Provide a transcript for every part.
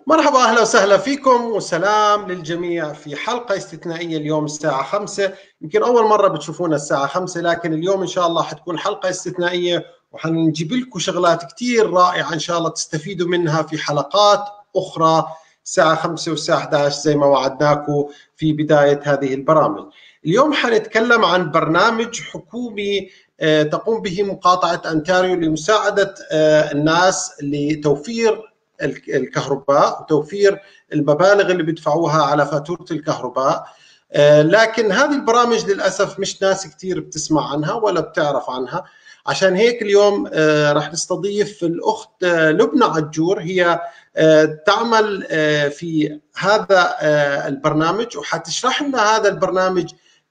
مرحبا اهلا وسهلا فيكم وسلام للجميع في حلقه استثنائيه اليوم الساعه 5 يمكن اول مره بتشوفونا الساعه 5 لكن اليوم ان شاء الله حتكون حلقه استثنائيه وحنجيب لكم شغلات كثير رائعه ان شاء الله تستفيدوا منها في حلقات اخرى الساعه 5 والساعه 11 زي ما وعدناكم في بدايه هذه البرامج. اليوم حنتكلم عن برنامج حكومي تقوم به مقاطعه انتاريو لمساعده الناس لتوفير الكهرباء وتوفير المبالغ اللي بيدفعوها على فاتوره الكهرباء لكن هذه البرامج للاسف مش ناس كثير بتسمع عنها ولا بتعرف عنها عشان هيك اليوم راح نستضيف الاخت لبنى عجور هي تعمل في هذا البرنامج وحتشرح لنا هذا البرنامج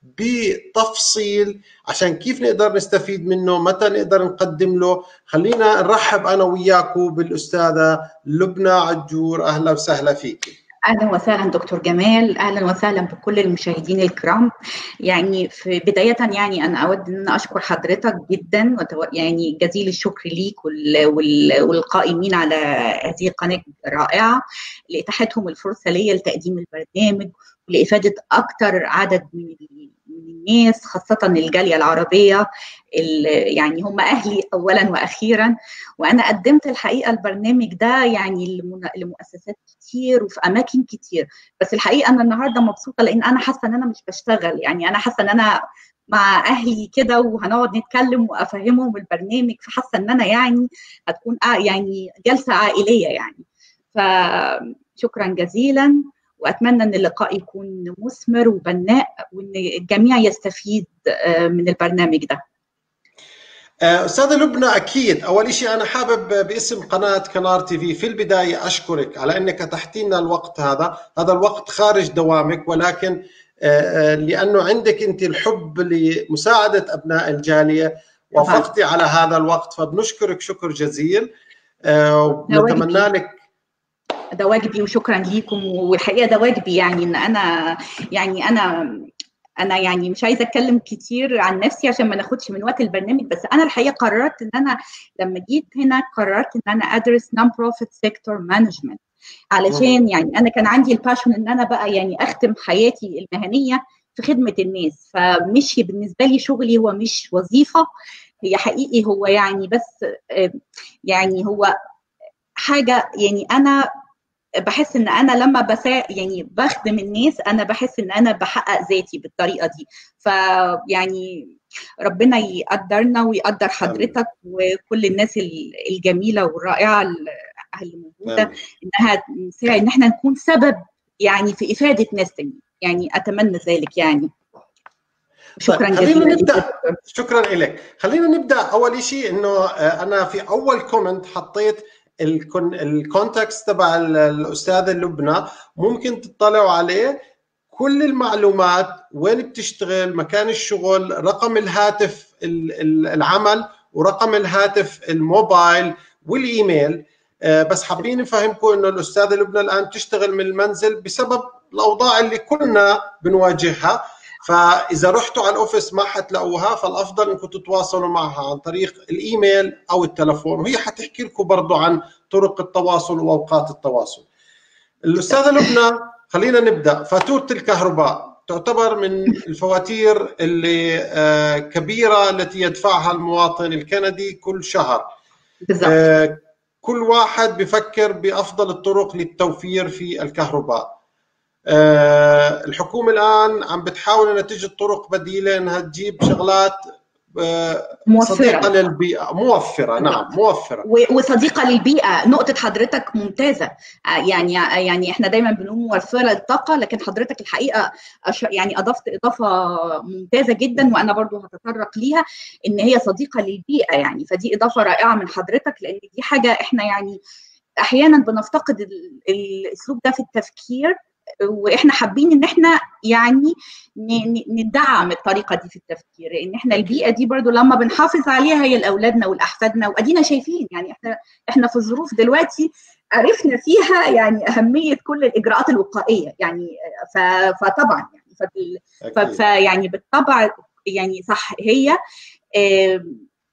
بتفصيل عشان كيف نقدر نستفيد منه متى نقدر نقدم له خلينا نرحب انا وياكم بالاستاذه لبنى عجور اهلا وسهلا فيك اهلا وسهلا دكتور جمال اهلا وسهلا بكل المشاهدين الكرام يعني في بدايه يعني انا اود ان اشكر حضرتك جدا يعني جزيل الشكر ليك والقائمين على هذه القناه الرائعه لاتاحتهم الفرصه ليا لتقديم البرنامج لافاده اكثر عدد من من الناس خاصه الجاليه العربيه يعني هم اهلي اولا واخيرا وانا قدمت الحقيقه البرنامج ده يعني لمؤسسات كتير وفي اماكن كتير بس الحقيقه انا النهارده مبسوطه لان انا حاسه ان انا مش بشتغل يعني انا حاسه ان انا مع اهلي كده وهنقعد نتكلم وافهمهم البرنامج فحاسه ان انا يعني هتكون يعني جلسه عائليه يعني فشكرا جزيلا واتمنى ان اللقاء يكون مثمر وبناء وان الجميع يستفيد من البرنامج ده استاذه لبنى اكيد اول شيء انا حابب باسم قناه كنار تي في في البدايه اشكرك على انك اتحتي لنا الوقت هذا هذا الوقت خارج دوامك ولكن لانه عندك انت الحب لمساعده ابناء الجاليه وافقتي على هذا الوقت فبنشكرك شكر جزيل ونتمنى لك ده واجبي وشكرا ليكم والحقيقه ده واجبي يعني ان انا يعني انا انا يعني مش عايزه اتكلم كتير عن نفسي عشان ما ناخدش من وقت البرنامج بس انا الحقيقه قررت ان انا لما جيت هنا قررت ان انا ادرس نون بروفيت سيكتور مانجمنت علشان يعني انا كان عندي الباشن ان انا بقى يعني اختم حياتي المهنيه في خدمه الناس فمش بالنسبه لي شغلي هو مش وظيفه هي حقيقي هو يعني بس يعني هو حاجه يعني انا بحس ان انا لما بسا يعني بخدم الناس انا بحس ان انا بحقق ذاتي بالطريقه دي فيعني ربنا يقدرنا ويقدر حضرتك وكل الناس الجميله والرائعه اللي موجوده انها نساعد ان احنا نكون سبب يعني في افاده ناس تانية يعني اتمنى ذلك يعني شكرا طيب خلينا نبدا شكرا لك خلينا نبدا اول شيء انه انا في اول كومنت حطيت الكونتكست تبع الاستاذه لبنى ممكن تطلعوا عليه كل المعلومات وين بتشتغل مكان الشغل رقم الهاتف العمل ورقم الهاتف الموبايل والايميل بس حابين نفهمكم انه الاستاذه لبنى الان تشتغل من المنزل بسبب الاوضاع اللي كلنا بنواجهها فاذا رحتوا على الاوفيس ما حتلاقوها فالافضل انكم تتواصلوا معها عن طريق الايميل او التلفون وهي حتحكي لكم برضه عن طرق التواصل واوقات التواصل. الاستاذه لبنى خلينا نبدا فاتوره الكهرباء تعتبر من الفواتير اللي كبيره التي يدفعها المواطن الكندي كل شهر. بالضبط. كل واحد بفكر بافضل الطرق للتوفير في الكهرباء. أه الحكومه الان عم بتحاول انها تجد طرق بديله انها تجيب شغلات أه موفرة. صديقه للبيئه موفره نعم موفره وصديقه للبيئه نقطه حضرتك ممتازه يعني يعني احنا دايما بنقول موفره للطاقه لكن حضرتك الحقيقه يعني اضفت اضافه ممتازه جدا وانا برضو هتطرق ليها ان هي صديقه للبيئه يعني فدي اضافه رائعه من حضرتك لان دي حاجه احنا يعني احيانا بنفتقد الاسلوب ده في التفكير واحنا حابين ان احنا يعني ندعم الطريقه دي في التفكير لان احنا البيئه دي برضو لما بنحافظ عليها هي لاولادنا ولاحفادنا وادينا شايفين يعني احنا احنا في الظروف دلوقتي عرفنا فيها يعني اهميه كل الاجراءات الوقائيه يعني فطبعا يعني فيعني بالطبع يعني صح هي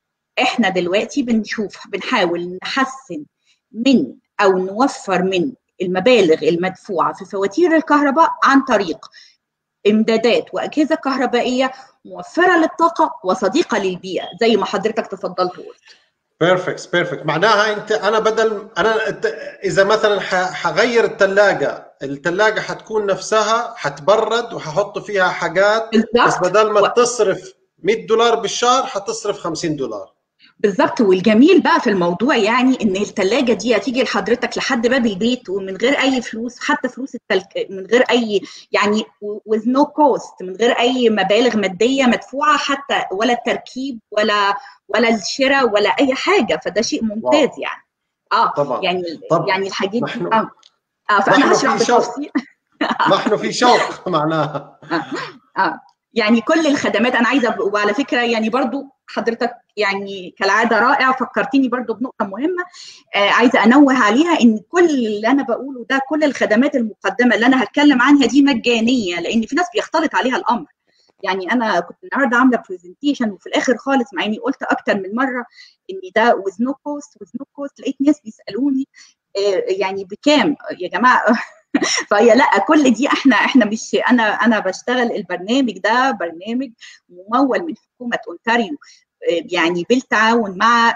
احنا دلوقتي بنشوف بنحاول نحسن من او نوفر من المبالغ المدفوعه في فواتير الكهرباء عن طريق امدادات واجهزه كهربائيه موفره للطاقه وصديقه للبيئه زي ما حضرتك تفضلت وقلت بيرفكت بيرفكت معناها انت انا بدل انا اذا مثلا حغير الثلاجه الثلاجه حتكون نفسها حتبرد وححط فيها حاجات بالزبط. بس بدل ما و... تصرف 100 دولار بالشهر حتصرف 50 دولار بالظبط والجميل بقى في الموضوع يعني ان الثلاجه دي هتيجي لحضرتك لحد باب البيت ومن غير اي فلوس حتى فلوس التلك من غير اي يعني with no cost من غير اي مبالغ ماديه مدفوعه حتى ولا التركيب ولا ولا الشراء ولا اي حاجه فده شيء ممتاز واو. يعني اه طبعا يعني طبعا. يعني الحاجات دي اه, آه فانا هشرح بالتفصيل نحن في شوق معناها آه. اه يعني كل الخدمات انا عايزه وعلى فكره يعني برضو حضرتك يعني كالعاده رائع فكرتيني برضو بنقطه مهمه آه عايزه انوه عليها ان كل اللي انا بقوله ده كل الخدمات المقدمه اللي انا هتكلم عنها دي مجانيه لان في ناس بيختلط عليها الامر يعني انا كنت النهارده عامله برزنتيشن وفي الاخر خالص مع اني قلت اكتر من مره ان ده وذ نو كوست وذ نو كوست لقيت ناس بيسالوني آه يعني بكام يا جماعه فهي لا كل دي احنا احنا مش انا انا بشتغل البرنامج ده برنامج ممول من حكومه اونتاريو يعني بالتعاون مع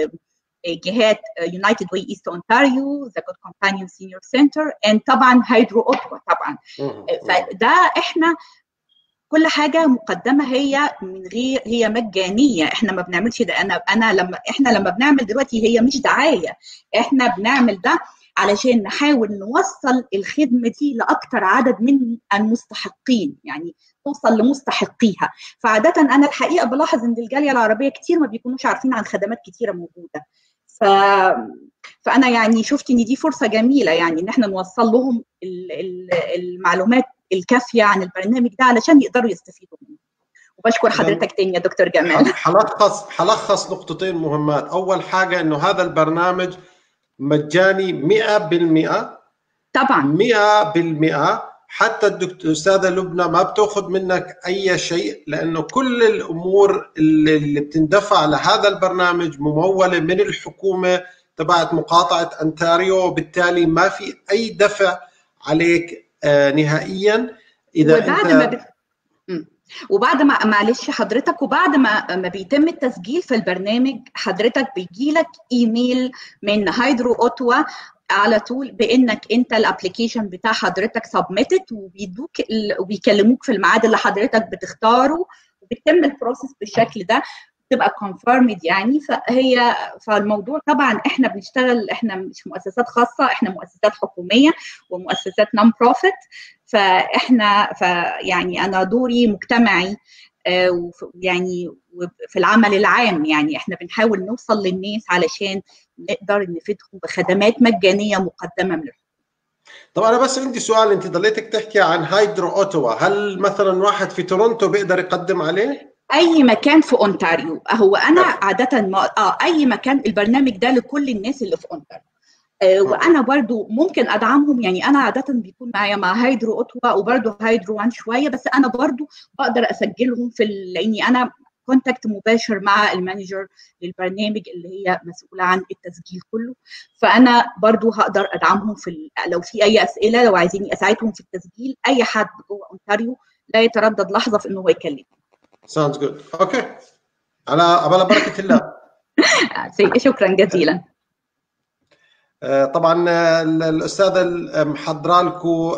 جهات يونايتد واي ايست اونتاريو ذا جود كومبانيون سينيور سنتر اند طبعا هيدرو اوتوا طبعا فده احنا كل حاجه مقدمه هي من غير هي مجانيه احنا ما بنعملش ده انا انا لما احنا لما بنعمل دلوقتي هي مش دعايه احنا بنعمل ده علشان نحاول نوصل الخدمه دي لاكثر عدد من المستحقين يعني توصل لمستحقيها فعاده انا الحقيقه بلاحظ ان الجاليه العربيه كتير ما بيكونوش عارفين عن خدمات كتيره موجوده ف... فانا يعني شفت ان دي فرصه جميله يعني ان احنا نوصل لهم المعلومات الكافيه عن البرنامج ده علشان يقدروا يستفيدوا منه وبشكر حضرتك تاني يا دكتور جمال حلخص حلخص نقطتين مهمات اول حاجه انه هذا البرنامج مجاني 100% طبعا 100% حتى الدكتور استاذه لبنى ما بتاخذ منك اي شيء لانه كل الامور اللي, اللي بتندفع لهذا البرنامج مموله من الحكومه تبعت مقاطعه انتاريو وبالتالي ما في اي دفع عليك آه نهائيا اذا وبعد انت ما بت... وبعد ما معلش حضرتك وبعد ما ما بيتم التسجيل في البرنامج حضرتك بيجي لك ايميل من هايدرو اوتوا على طول بانك انت الابلكيشن بتاع حضرتك سبميتد وبيدوك وبيكلموك في الميعاد اللي حضرتك بتختاره وبيتم البروسيس بالشكل ده تبقى كونفيرمد يعني فهي فالموضوع طبعا احنا بنشتغل احنا مش مؤسسات خاصه احنا مؤسسات حكوميه ومؤسسات نون بروفيت فاحنا فيعني انا دوري مجتمعي يعني في العمل العام يعني احنا بنحاول نوصل للناس علشان نقدر نفيدهم بخدمات مجانيه مقدمه من الحكومه طب انا بس عندي سؤال انت ضليتك تحكي عن هايدرو اوتوا هل مثلا واحد في تورونتو بيقدر يقدم عليه اي مكان في اونتاريو هو انا عاده ما اه اي مكان البرنامج ده لكل الناس اللي في اونتاريو آه وانا برضو ممكن ادعمهم يعني انا عاده بيكون معايا مع هايدرو اوتوا وبرضو هايدرو وان شويه بس انا برضو بقدر اسجلهم في لاني انا كونتاكت مباشر مع المانجر للبرنامج اللي هي مسؤوله عن التسجيل كله فانا برضو هقدر ادعمهم في لو في اي اسئله لو عايزيني اساعدهم في التسجيل اي حد جوه اونتاريو لا يتردد لحظه في انه هو يكلمني ساوندز جود اوكي على على بركه الله شكرا جزيلا آه، طبعا الاستاذه محضره لكم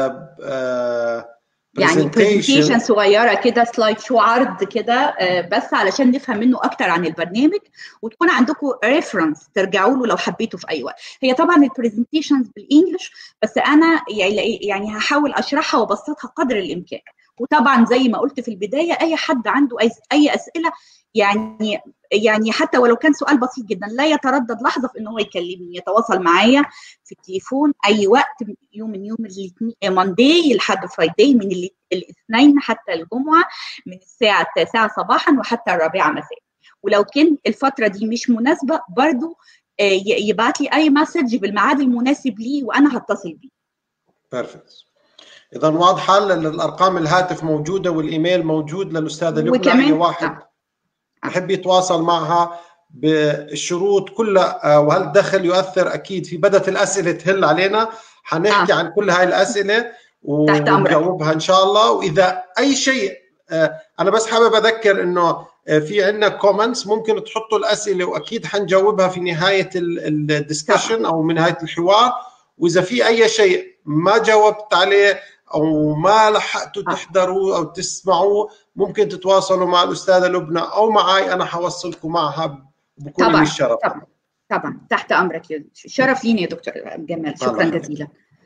يعني برزنتيشن صغيره كده سلايد شو عرض كده آه، بس علشان نفهم منه اكتر عن البرنامج وتكون عندكم ريفرنس ترجعوا له لو حبيتوا في اي وقت هي طبعا البرزنتيشنز بالانجلش بس انا يعني هحاول اشرحها وابسطها قدر الامكان وطبعا زي ما قلت في البدايه اي حد عنده اي اي اسئله يعني يعني حتى ولو كان سؤال بسيط جدا لا يتردد لحظه في ان هو يكلمني يتواصل معايا في التليفون اي وقت يوم من يوم الاثنين ماندي لحد فرايداي من الاثنين حتى الجمعه من الساعه التاسعه صباحا وحتى الرابعه مساء ولو كان الفتره دي مش مناسبه برضو يبعت لي اي مسج بالميعاد المناسب ليه وانا هتصل بيه بيرفكت اذا واضحه الارقام الهاتف موجوده والايميل موجود للاستاذه لبنى اي واحد بحب يتواصل معها بالشروط كلها وهل الدخل يؤثر اكيد في بدات الاسئله تهل علينا حنحكي آه. عن كل هاي الاسئله ونجاوبها ان شاء الله واذا اي شيء انا بس حابب اذكر انه في عندنا كومنتس ممكن تحطوا الاسئله واكيد حنجاوبها في نهايه الدسكشن او من نهايه الحوار واذا في اي شيء ما جاوبت عليه او ما لحقتوا تحضروا او تسمعوا ممكن تتواصلوا مع الاستاذه لبنى او معي انا حوصلكم معها بكل طبعا الشرف طبعا طبعا تحت امرك شرف لينا يا دكتور جمال شكرا جزيلا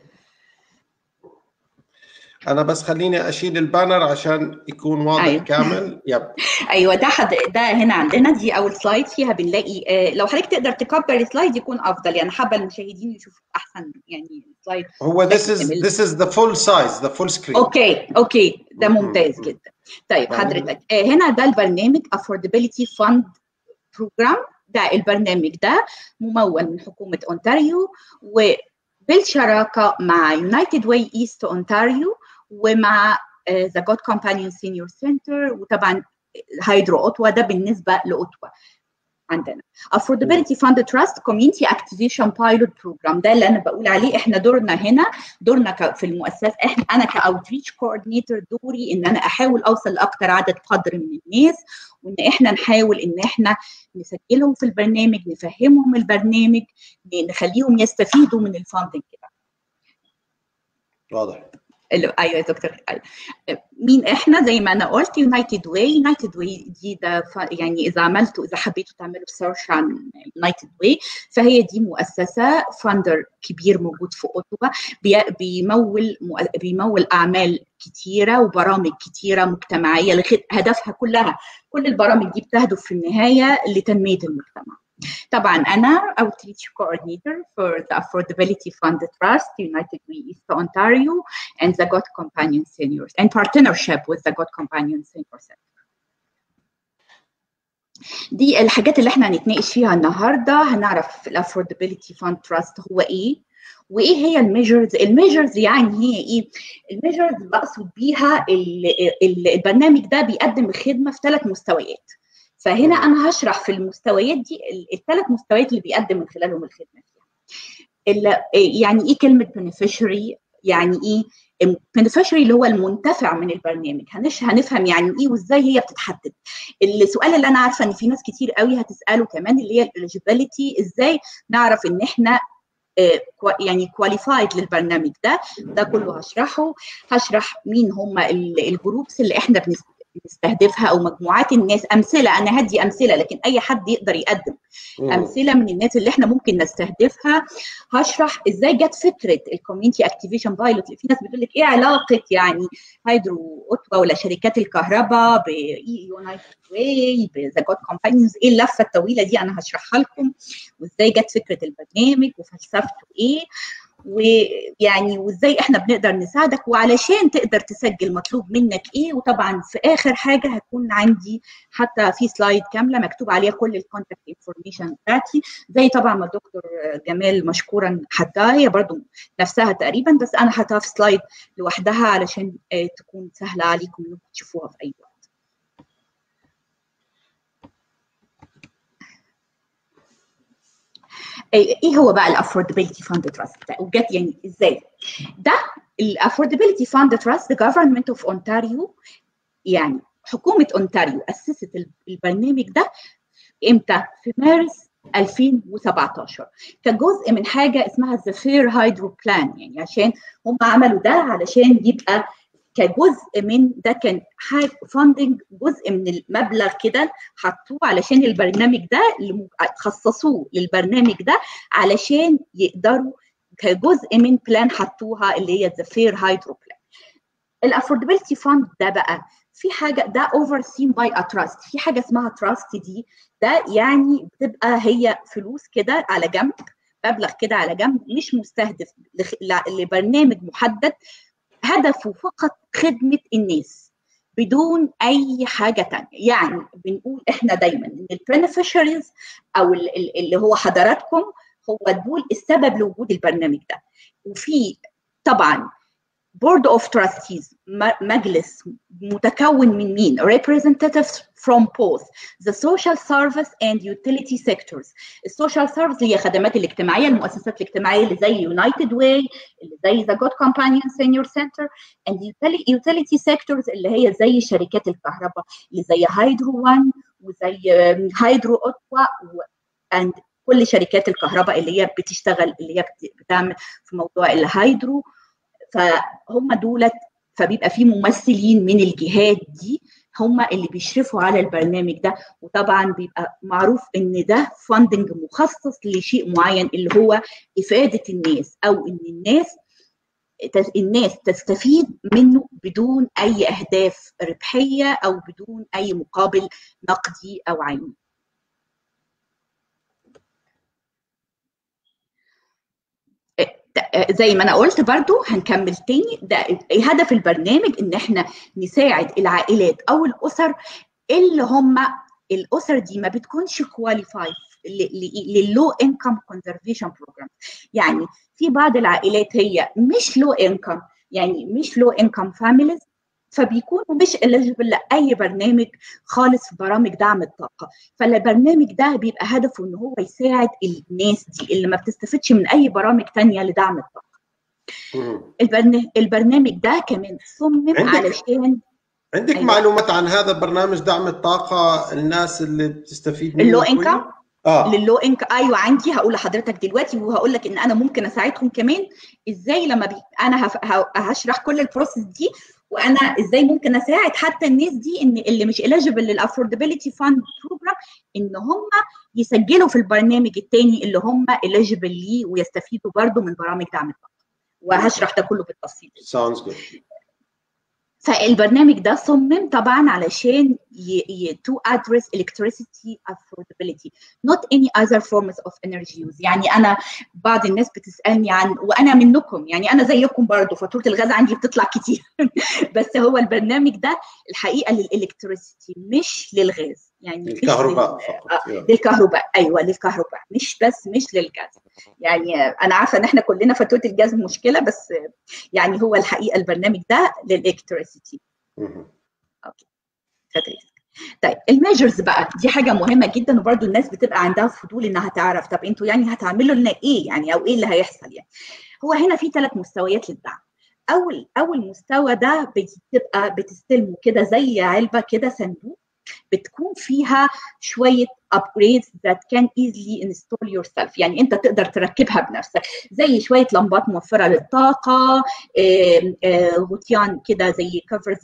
انا بس خليني اشيل البانر عشان يكون واضح أيوة. كامل يب ايوه ده حد ده هنا عندنا دي اول سلايد فيها بنلاقي آه لو حضرتك تقدر تكبر السلايد يكون افضل يعني حابه المشاهدين يشوفوا احسن يعني سلايد هو this is this is the full size the full screen اوكي اوكي ده ممتاز جدا طيب حضرتك آه هنا ده البرنامج affordability fund program ده البرنامج ده ممول من حكومه اونتاريو وبالشراكه مع يونايتد واي ايست اونتاريو ومع ذا جود كومبانيون سينيور سنتر وطبعا هيدرو اوتوا ده بالنسبه لاوتوا عندنا affordability fund trust community activation pilot program ده اللي انا بقول عليه احنا دورنا هنا دورنا في المؤسسه احنا انا كاوتريتش كوردينيتور دوري ان انا احاول اوصل لاكثر عدد قدر من الناس وان احنا نحاول ان احنا نسجلهم في البرنامج نفهمهم البرنامج نخليهم يستفيدوا من الفاندنج كده واضح ايوه يا دكتور أيوة. مين احنا زي ما انا قلت يونايتد واي يونايتد واي دي ده يعني اذا عملتوا اذا حبيتوا تعملوا سيرش عن يونايتد واي فهي دي مؤسسه فاندر كبير موجود في اوتوا بيمول بيمول اعمال كتيره وبرامج كتيره مجتمعيه هدفها كلها كل البرامج دي بتهدف في النهايه لتنميه المجتمع طبعا انا outreach coordinator for the affordability fund trust united we east ontario and the god companion seniors and partnership with the god companion senior center دي الحاجات اللي احنا هنتناقش فيها النهارده هنعرف الافوردابيلتي فاند تراست هو ايه وايه هي الميجرز الميجرز يعني هي ايه الميجرز بقصد بيها البرنامج ده بيقدم الخدمه في ثلاث مستويات فهنا انا هشرح في المستويات دي الثلاث مستويات اللي بيقدم من خلالهم الخدمه فيها يعني ايه كلمه beneficiary يعني ايه beneficiary اللي هو المنتفع من البرنامج هنش هنفهم يعني ايه وازاي هي بتتحدد السؤال اللي انا عارفه ان في ناس كتير قوي هتساله كمان اللي هي الاليجيبيليتي ازاي نعرف ان احنا يعني كواليفايد للبرنامج ده ده كله هشرحه هشرح مين هم الجروبس اللي احنا بنستهدفها او مجموعات الناس امثله انا هدي امثله لكن اي حد يقدر يقدم مم. امثله من الناس اللي احنا ممكن نستهدفها هشرح ازاي جت فكره الكوميونتي اكتيفيشن بايلوت في ناس بتقول لك ايه علاقه يعني هيدرو اوتوا ولا شركات الكهرباء باي يونايتد واي بذا جود كومبانيونز ايه اللفه الطويله دي انا هشرحها لكم وازاي جت فكره البرنامج وفلسفته ايه ويعني وازاي احنا بنقدر نساعدك وعلشان تقدر تسجل مطلوب منك ايه وطبعا في اخر حاجه هتكون عندي حتى في سلايد كامله مكتوب عليها كل الكونتاكت انفورميشن بتاعتي زي طبعا ما الدكتور جمال مشكورا حطها هي برضو نفسها تقريبا بس انا حطها في سلايد لوحدها علشان تكون سهله عليكم انكم تشوفوها في اي وقت ايه هو بقى الافوردابيلتي فاند تراست وجت يعني ازاي ده الافوردابيلتي فاند تراست جفرمنت اوف اونتاريو يعني حكومه اونتاريو اسست البرنامج ده امتى في مارس 2017 كجزء من حاجه اسمها ذا فير هايدرو بلان يعني عشان هم عملوا ده علشان يبقى كجزء من ده كان حاجه فاندنج جزء من المبلغ كده حطوه علشان البرنامج ده خصصوه للبرنامج ده علشان يقدروا كجزء من بلان حطوها اللي هي ذا فير هايدرو بلان الافوردابيلتي فاند ده بقى في حاجه ده اوفر سين باي ا تراست في حاجه اسمها تراست دي ده يعني بتبقى هي فلوس كده على جنب مبلغ كده على جنب مش مستهدف لبرنامج محدد هدفه فقط خدمة الناس بدون أي حاجة تانية يعني بنقول إحنا دايما إن البنفيشريز أو اللي هو حضراتكم هو دول السبب لوجود البرنامج ده وفي طبعا board of trustees مجلس متكون من مين representatives from both the social service and utility sectors السوشيال سيرفيس اللي هي الخدمات الاجتماعيه المؤسسات الاجتماعيه اللي زي يونايتد واي اللي زي ذا جود كومبانيون سينيور سنتر and utility sectors اللي هي زي شركات الكهرباء اللي زي هايدرو 1 وزي هايدرو اوتوا and كل شركات الكهرباء اللي هي بتشتغل اللي هي بتعمل في موضوع الهايدرو فهم دولت فبيبقى في ممثلين من الجهات دي هم اللي بيشرفوا على البرنامج ده وطبعا بيبقى معروف ان ده فاندنج مخصص لشيء معين اللي هو افاده الناس او ان الناس الناس تستفيد منه بدون اي اهداف ربحيه او بدون اي مقابل نقدي او عيني زي ما انا قلت برضو هنكمل تاني ده هدف البرنامج ان احنا نساعد العائلات او الاسر اللي هم الاسر دي ما بتكونش كواليفاي لللو انكم كونزرفيشن بروجرام يعني في بعض العائلات هي مش لو انكم يعني مش لو انكم فاميليز فبيكونوا مش eligible لاي برنامج خالص في برامج دعم الطاقه فالبرنامج ده بيبقى هدفه ان هو يساعد الناس دي اللي ما بتستفدش من اي برامج تانية لدعم الطاقه البرنامج ده كمان صمم علشان عندك أيوة. معلومات عن هذا برنامج دعم الطاقه الناس اللي بتستفيد منه اللو انكم اه للو انك ايوه عندي هقول لحضرتك دلوقتي وهقول لك ان انا ممكن اساعدهم كمان ازاي لما بي... انا هف... هشرح كل البروسيس دي وانا ازاي ممكن اساعد حتى الناس دي ان اللي مش اليجيبل للافوردبيلتي فاند بروجرام ان هم يسجلوا في البرنامج الثاني اللي هم اليجيبل ليه ويستفيدوا برضه من برامج دعم الطاقه وهشرح ده كله بالتفصيل. Sounds good. فالبرنامج ده صمم طبعا علشان to address electricity affordability not any other forms of energy use يعني انا بعض الناس بتسالني عن وانا منكم يعني انا زيكم برضو فاتوره الغاز عندي بتطلع كتير بس هو البرنامج ده الحقيقه للالكتريسيتي مش للغاز يعني للكهرباء فقط آه للكهرباء ايوه للكهرباء مش بس مش للغاز يعني انا عارفه ان احنا كلنا فاتوره الجاز مشكله بس يعني هو الحقيقه البرنامج ده للالكتريسيتي اوكي تدريس طيب الميجرز بقى دي حاجه مهمه جدا وبرده الناس بتبقى عندها فضول انها تعرف طب انتوا يعني هتعملوا لنا ايه يعني او ايه اللي هيحصل يعني هو هنا في ثلاث مستويات للدعم اول اول مستوى ده بتبقى بتستلمه كده زي علبه كده صندوق بتكون فيها شويه upgrades that can easily install yourself يعني انت تقدر تركبها بنفسك زي شويه لمبات موفره للطاقه غطيان كده زي كفرز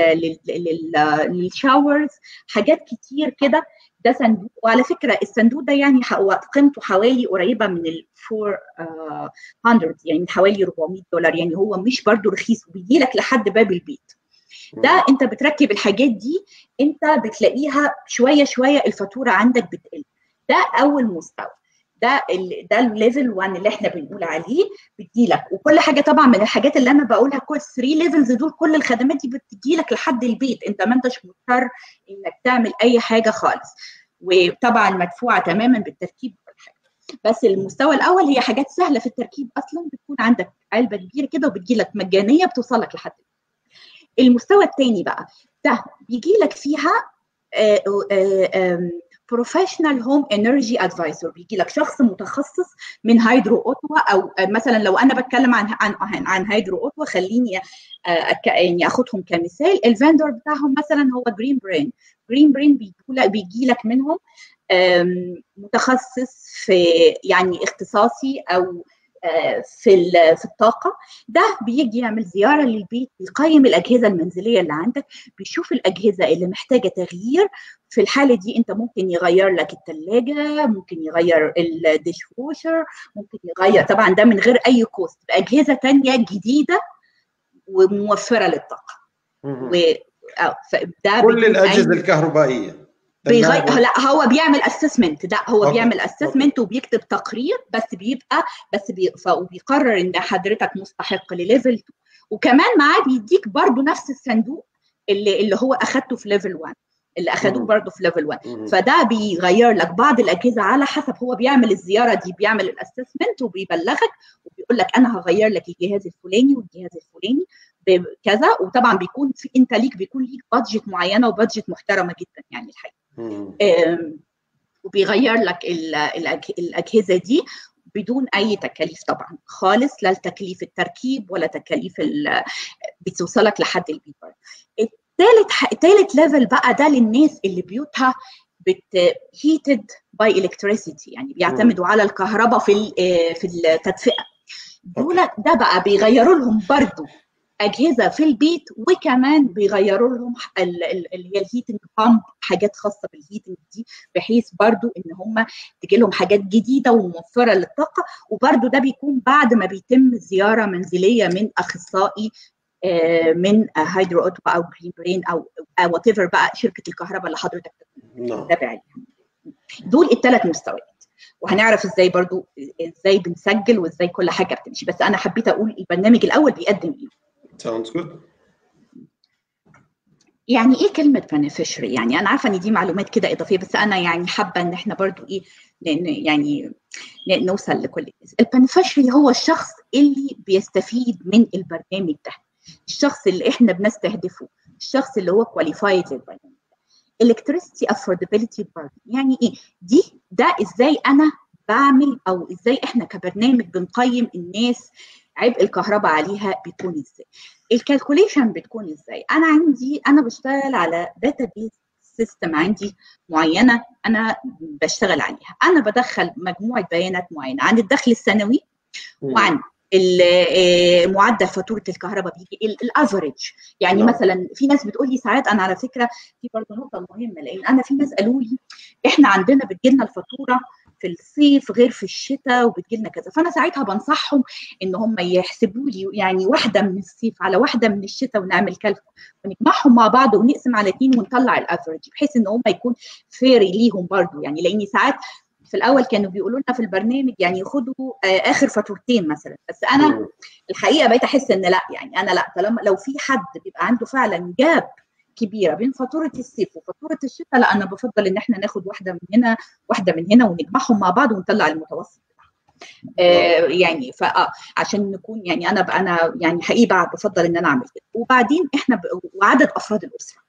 للشاورز حاجات كتير كده ده صندوق وعلى فكره الصندوق ده يعني قيمته حوالي قريبه من ال 400 يعني حوالي 400 دولار يعني هو مش برده رخيص وبيجي لك لحد باب البيت ده انت بتركب الحاجات دي انت بتلاقيها شويه شويه الفاتوره عندك بتقل ده اول مستوى ده ال ده الليفل 1 اللي احنا بنقول عليه بتجي لك وكل حاجه طبعا من الحاجات اللي انا بقولها كل 3 ليفلز دول كل الخدمات دي بتجي لك لحد البيت انت ما انتش مضطر انك تعمل اي حاجه خالص وطبعا مدفوعه تماما بالتركيب والحاجه بس المستوى الاول هي حاجات سهله في التركيب اصلا بتكون عندك علبه كبيره كده وبتجي لك مجانيه بتوصلك لحد البيت. المستوى الثاني بقى ده بيجي لك فيها بروفيشنال هوم انرجي ادفايزر بيجي لك شخص متخصص من هيدرو اوتوا او مثلا لو انا بتكلم عن عن عن هيدرو اوتوا خليني يعني اخدهم كمثال الفندور بتاعهم مثلا هو جرين برين جرين برين بيجي لك منهم متخصص في يعني اختصاصي او في في الطاقه ده بيجي يعمل زياره للبيت بيقيم الاجهزه المنزليه اللي عندك بيشوف الاجهزه اللي محتاجه تغيير في الحاله دي انت ممكن يغير لك الثلاجه ممكن يغير الديش ووشر ممكن يغير طبعا ده من غير اي كوست باجهزه ثانيه جديده وموفره للطاقه و ده كل الاجهزه الكهربائيه بيغير لا هو بيعمل اسسمنت ده هو أوكي. بيعمل اسسمنت وبيكتب تقرير بس بيبقى بس بي وبيقرر ان حضرتك مستحق لليفل 2 وكمان معاه بيديك برضو نفس الصندوق اللي اللي هو اخدته في ليفل 1 اللي اخدوه برضه في ليفل 1 فده بيغير لك بعض الاجهزه على حسب هو بيعمل الزياره دي بيعمل الاسسمنت وبيبلغك وبيقول لك انا هغير لك الجهاز الفلاني والجهاز الفلاني بكذا وطبعا بيكون في انت ليك بيكون ليك بادجت معينه وبادجت محترمه جدا يعني الحقيقه وبيغير لك الاجهزه دي بدون اي تكاليف طبعا خالص لا تكاليف التركيب ولا تكاليف بتوصلك لحد البيت الثالث ثالث ليفل بقى ده للناس اللي بيوتها بت هيتد باي الكتريسيتي يعني بيعتمدوا على الكهرباء في في التدفئه دول ده بقى بيغيروا لهم برضو اجهزه في البيت وكمان بيغيروا لهم اللي هي الهيتنج بامب حاجات خاصه بالهيتنج دي بحيث برضو ان هم تجي لهم حاجات جديده وموفره للطاقه وبرضو ده بيكون بعد ما بيتم زياره منزليه من اخصائي من هايدرو اوتو او جرين برين او وات ايفر بقى شركه الكهرباء اللي حضرتك تتابع عليها دول الثلاث مستويات وهنعرف ازاي برضو ازاي بنسجل وازاي كل حاجه بتمشي بس انا حبيت اقول البرنامج الاول بيقدم ايه sounds good يعني ايه كلمه beneficiary يعني انا عارفه ان دي معلومات كده اضافيه بس انا يعني حابه ان احنا برضو ايه يعني نوصل لكل الناس البنفشري هو الشخص اللي بيستفيد من البرنامج ده الشخص اللي احنا بنستهدفه الشخص اللي هو كواليفايد للبرنامج electricity affordability burden يعني ايه دي ده ازاي انا بعمل او ازاي احنا كبرنامج بنقيم الناس عبء الكهرباء عليها بيكون ازاي الكالكوليشن بتكون ازاي انا عندي انا بشتغل على داتابيز سيستم عندي معينه انا بشتغل عليها انا بدخل مجموعه بيانات معينه عن الدخل السنوي وعن معدل فاتوره الكهرباء بيجي الافريج يعني لا. مثلا في ناس بتقول لي ساعات انا على فكره في برضه نقطه مهمه لان انا في ناس قالوا لي احنا عندنا بتجي لنا الفاتوره في الصيف غير في الشتاء وبتجي لنا كذا فانا ساعتها بنصحهم ان هم يحسبوا لي يعني واحده من الصيف على واحده من الشتاء ونعمل كالكو ونجمعهم مع بعض ونقسم على اثنين ونطلع الافرج بحيث ان هم يكون فيري ليهم برضو يعني لاني ساعات في الاول كانوا بيقولوا لنا في البرنامج يعني خدوا اخر فاتورتين مثلا بس انا الحقيقه بقيت احس ان لا يعني انا لا طالما لو في حد بيبقى عنده فعلا جاب كبيره بين فاتوره الصيف وفاتوره الشتاء لا انا بفضل ان احنا ناخد واحده من هنا واحده من هنا ونجمعهم مع بعض ونطلع المتوسط آه يعني فاه عشان نكون يعني انا انا يعني حقيقي بفضل ان انا اعمل كده وبعدين احنا وعدد افراد الاسره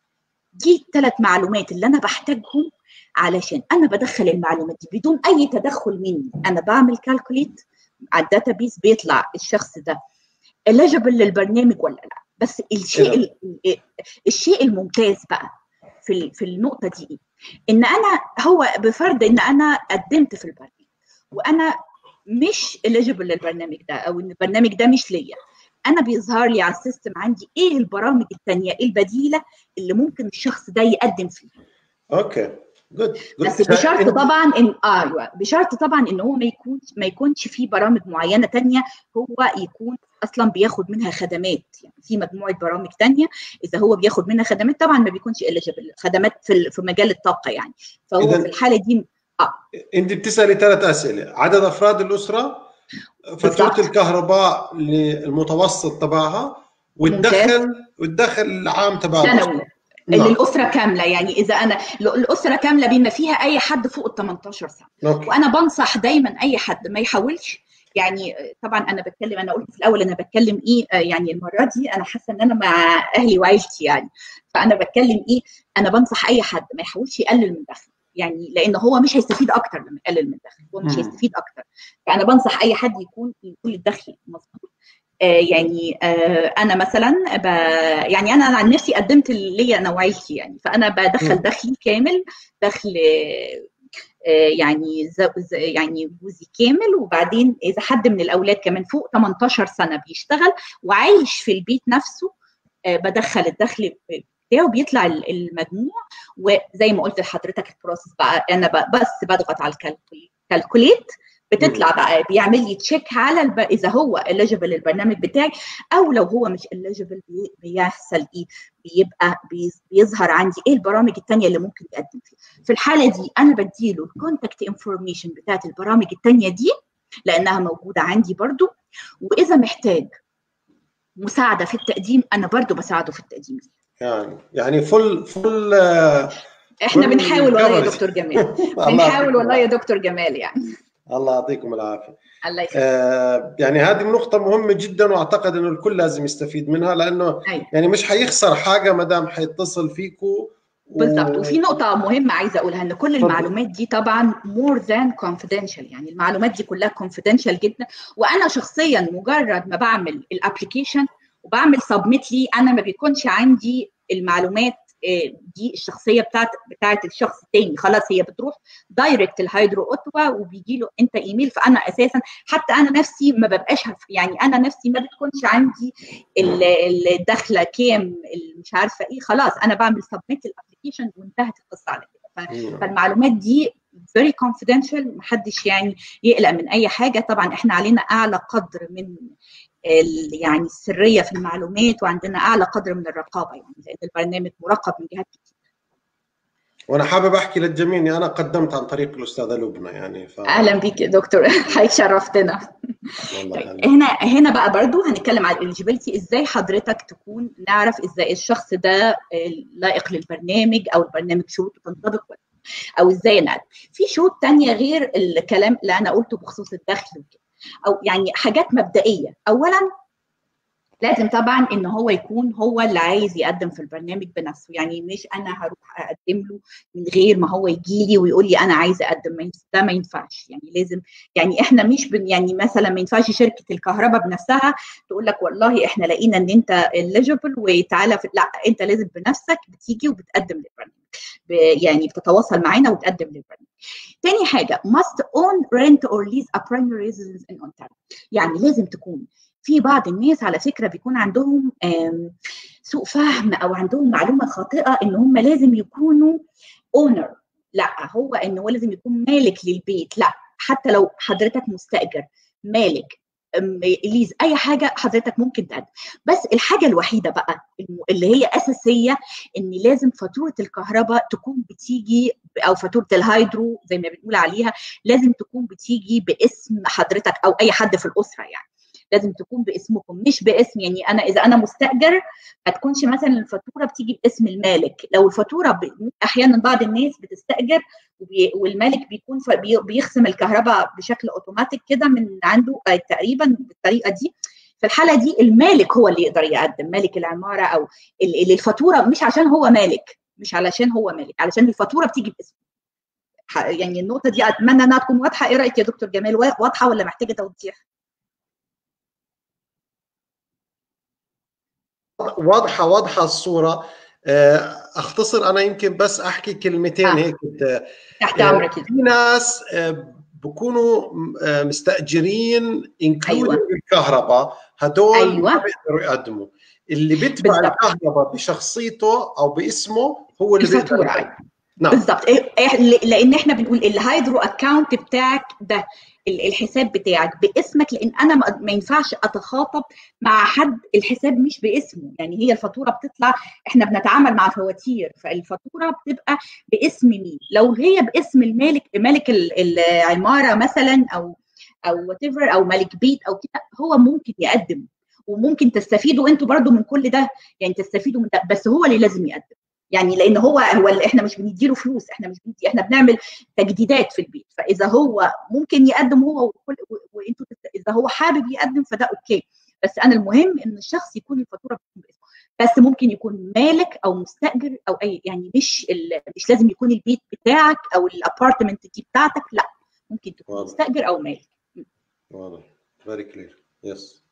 دي الثلاث معلومات اللي انا بحتاجهم علشان انا بدخل المعلومات دي بدون اي تدخل مني انا بعمل كالكوليت على الداتابيس بيطلع الشخص ده eligible للبرنامج ولا لا بس الشيء الشيء الممتاز بقى في في النقطه دي ايه؟ ان انا هو بفرض ان انا قدمت في البرنامج وانا مش eligible للبرنامج ده او ان البرنامج ده مش ليا انا بيظهر لي على السيستم عندي ايه البرامج الثانيه البديله اللي ممكن الشخص ده يقدم فيها اوكي جود بس بشرط طبعا ان ايوه بشرط طبعا ان هو ما يكونش ما يكونش في برامج معينه تانية هو يكون اصلا بياخد منها خدمات يعني في مجموعه برامج تانية اذا هو بياخد منها خدمات طبعا ما بيكونش اليجبل خدمات في في مجال الطاقه يعني فهو في الحاله دي اه انت بتسالي ثلاث اسئله عدد افراد الاسره فاتوره الكهرباء المتوسط تبعها والدخل والدخل العام تبعها سنوي اللي الاسره كامله يعني اذا انا الاسره كامله بما فيها اي حد فوق ال 18 سنه أوكي. وانا بنصح دايما اي حد ما يحاولش يعني طبعا انا بتكلم انا قلت في الاول انا بتكلم ايه يعني المره دي انا حاسه ان انا مع اهلي وعيلتي يعني فانا بتكلم ايه انا بنصح اي حد ما يحاولش يقلل من دخله يعني لان هو مش هيستفيد اكتر لما يقلل من دخله هو مش هيستفيد اكتر فانا بنصح اي حد يكون يكون الدخل مظبوط يعني انا مثلا ب... يعني انا عن نفسي قدمت ليا انا وعيلتي يعني فانا بدخل دخلي كامل دخل يعني يعني جوزي كامل وبعدين اذا حد من الاولاد كمان فوق 18 سنه بيشتغل وعايش في البيت نفسه بدخل الدخل بتاعه بيطلع المجموع وزي ما قلت لحضرتك البروسيس بقى انا بس بضغط على الكالكوليت بتطلع بقى بيعمل لي تشيك على الب... اذا هو eligible للبرنامج بتاعي او لو هو مش eligible بي... بيحصل ايه بيبقى بي... بيظهر عندي ايه البرامج الثانيه اللي ممكن يقدم فيها في الحاله دي انا بديله الكونتاكت انفورميشن بتاعت البرامج الثانيه دي لانها موجوده عندي برضو واذا محتاج مساعده في التقديم انا برضو بساعده في التقديم يعني يعني فل فل احنا بنحاول والله يا دكتور جمال بنحاول والله يا دكتور جمال يعني الله يعطيكم العافيه الله آه يعني هذه نقطة مهمة جدا واعتقد انه الكل لازم يستفيد منها لانه أي. يعني مش حيخسر حاجة ما دام حيتصل فيكم بالضبط وفي نقطة مهمة عايزة أقولها إن كل المعلومات دي طبعا more than confidential يعني المعلومات دي كلها confidential جدا وأنا شخصيا مجرد ما بعمل الابلكيشن وبعمل سبميت لي أنا ما بيكونش عندي المعلومات آه، دي الشخصيه بتاعت بتاعت الشخص الثاني خلاص هي بتروح دايركت الهيدرو اوتوا وبيجي له انت ايميل فانا اساسا حتى انا نفسي ما ببقاش يعني انا نفسي ما بتكونش عندي الدخله كام مش عارفه ايه خلاص انا بعمل سبميت الابلكيشن وانتهت القصه على كده فالمعلومات دي very confidential محدش يعني يقلق من اي حاجه طبعا احنا علينا اعلى قدر من يعني السريه في المعلومات وعندنا اعلى قدر من الرقابه يعني لان البرنامج مراقب من جهات كتير وانا حابب احكي للجميع اني انا قدمت عن طريق الاستاذه لبنى يعني ف... اهلا بيك يا دكتور حضرتك شرفتنا طيب هنا هنا بقى برضو هنتكلم على الاليجيبيلتي ازاي حضرتك تكون نعرف ازاي الشخص ده لائق للبرنامج او البرنامج شروطه تنطبق او ازاي نعرف في شروط تانية غير الكلام اللي انا قلته بخصوص الدخل وكده او يعني حاجات مبدئيه اولا لازم طبعا ان هو يكون هو اللي عايز يقدم في البرنامج بنفسه يعني مش انا هروح اقدم له من غير ما هو يجي لي ويقول لي انا عايز اقدم ده ما ينفعش يعني لازم يعني احنا مش بن يعني مثلا ما ينفعش شركه الكهرباء بنفسها تقول لك والله احنا لقينا ان انت eligible وتعالى في لا انت لازم بنفسك بتيجي وبتقدم للبرنامج يعني بتتواصل معانا وتقدم للبرنامج. تاني حاجه must own rent or lease a primary residence in Ontario يعني لازم تكون في بعض الناس على فكره بيكون عندهم سوء فهم او عندهم معلومه خاطئه ان هم لازم يكونوا اونر لا هو ان هو لازم يكون مالك للبيت لا حتى لو حضرتك مستاجر مالك ليز اي حاجه حضرتك ممكن تقدم بس الحاجه الوحيده بقى اللي هي اساسيه ان لازم فاتوره الكهرباء تكون بتيجي او فاتوره الهيدرو زي ما بنقول عليها لازم تكون بتيجي باسم حضرتك او اي حد في الاسره يعني لازم تكون باسمكم مش باسم يعني انا اذا انا مستاجر ما تكونش مثلا الفاتوره بتيجي باسم المالك لو الفاتوره احيانا بعض الناس بتستاجر والمالك بيكون بيخصم الكهرباء بشكل اوتوماتيك كده من عنده آه، تقريبا بالطريقه دي في الحاله دي المالك هو اللي يقدر يقدم مالك العماره او اللي الفاتوره مش عشان هو مالك مش علشان هو مالك علشان الفاتوره بتيجي باسمه يعني النقطه دي اتمنى انها تكون واضحه ايه رايك يا دكتور جمال واضحه ولا محتاجه توضيح واضحه واضحه الصوره آه، اختصر انا يمكن بس احكي كلمتين آه. هيك تحت آه، امرك في ناس بكونوا مستاجرين انكلود أيوة. الكهرباء هدول أيوة. ما بيقدروا يقدموا اللي بيدفع الكهرباء بشخصيته او باسمه هو اللي بيقدر نعم بالظبط إيه، إيه، لان احنا بنقول الهايدرو اكونت بتاعك ده الحساب بتاعك باسمك لان انا ما ينفعش اتخاطب مع حد الحساب مش باسمه يعني هي الفاتوره بتطلع احنا بنتعامل مع فواتير فالفاتوره بتبقى باسم مين لو هي باسم المالك مالك العماره مثلا او او وات او مالك بيت او كده هو ممكن يقدم وممكن تستفيدوا انتوا برضو من كل ده يعني تستفيدوا من ده بس هو اللي لازم يقدم يعني لان هو هو احنا مش بنديله فلوس احنا مش بندي احنا بنعمل تجديدات في البيت فاذا هو ممكن يقدم هو وانتوا اذا هو حابب يقدم فده اوكي بس انا المهم ان الشخص يكون الفاتوره باسمه بس ممكن يكون مالك او مستاجر او اي يعني مش مش لازم يكون البيت بتاعك او الابارتمنت دي بتاعتك لا ممكن تكون واضح. مستاجر او مالك واضح فيري كلير يس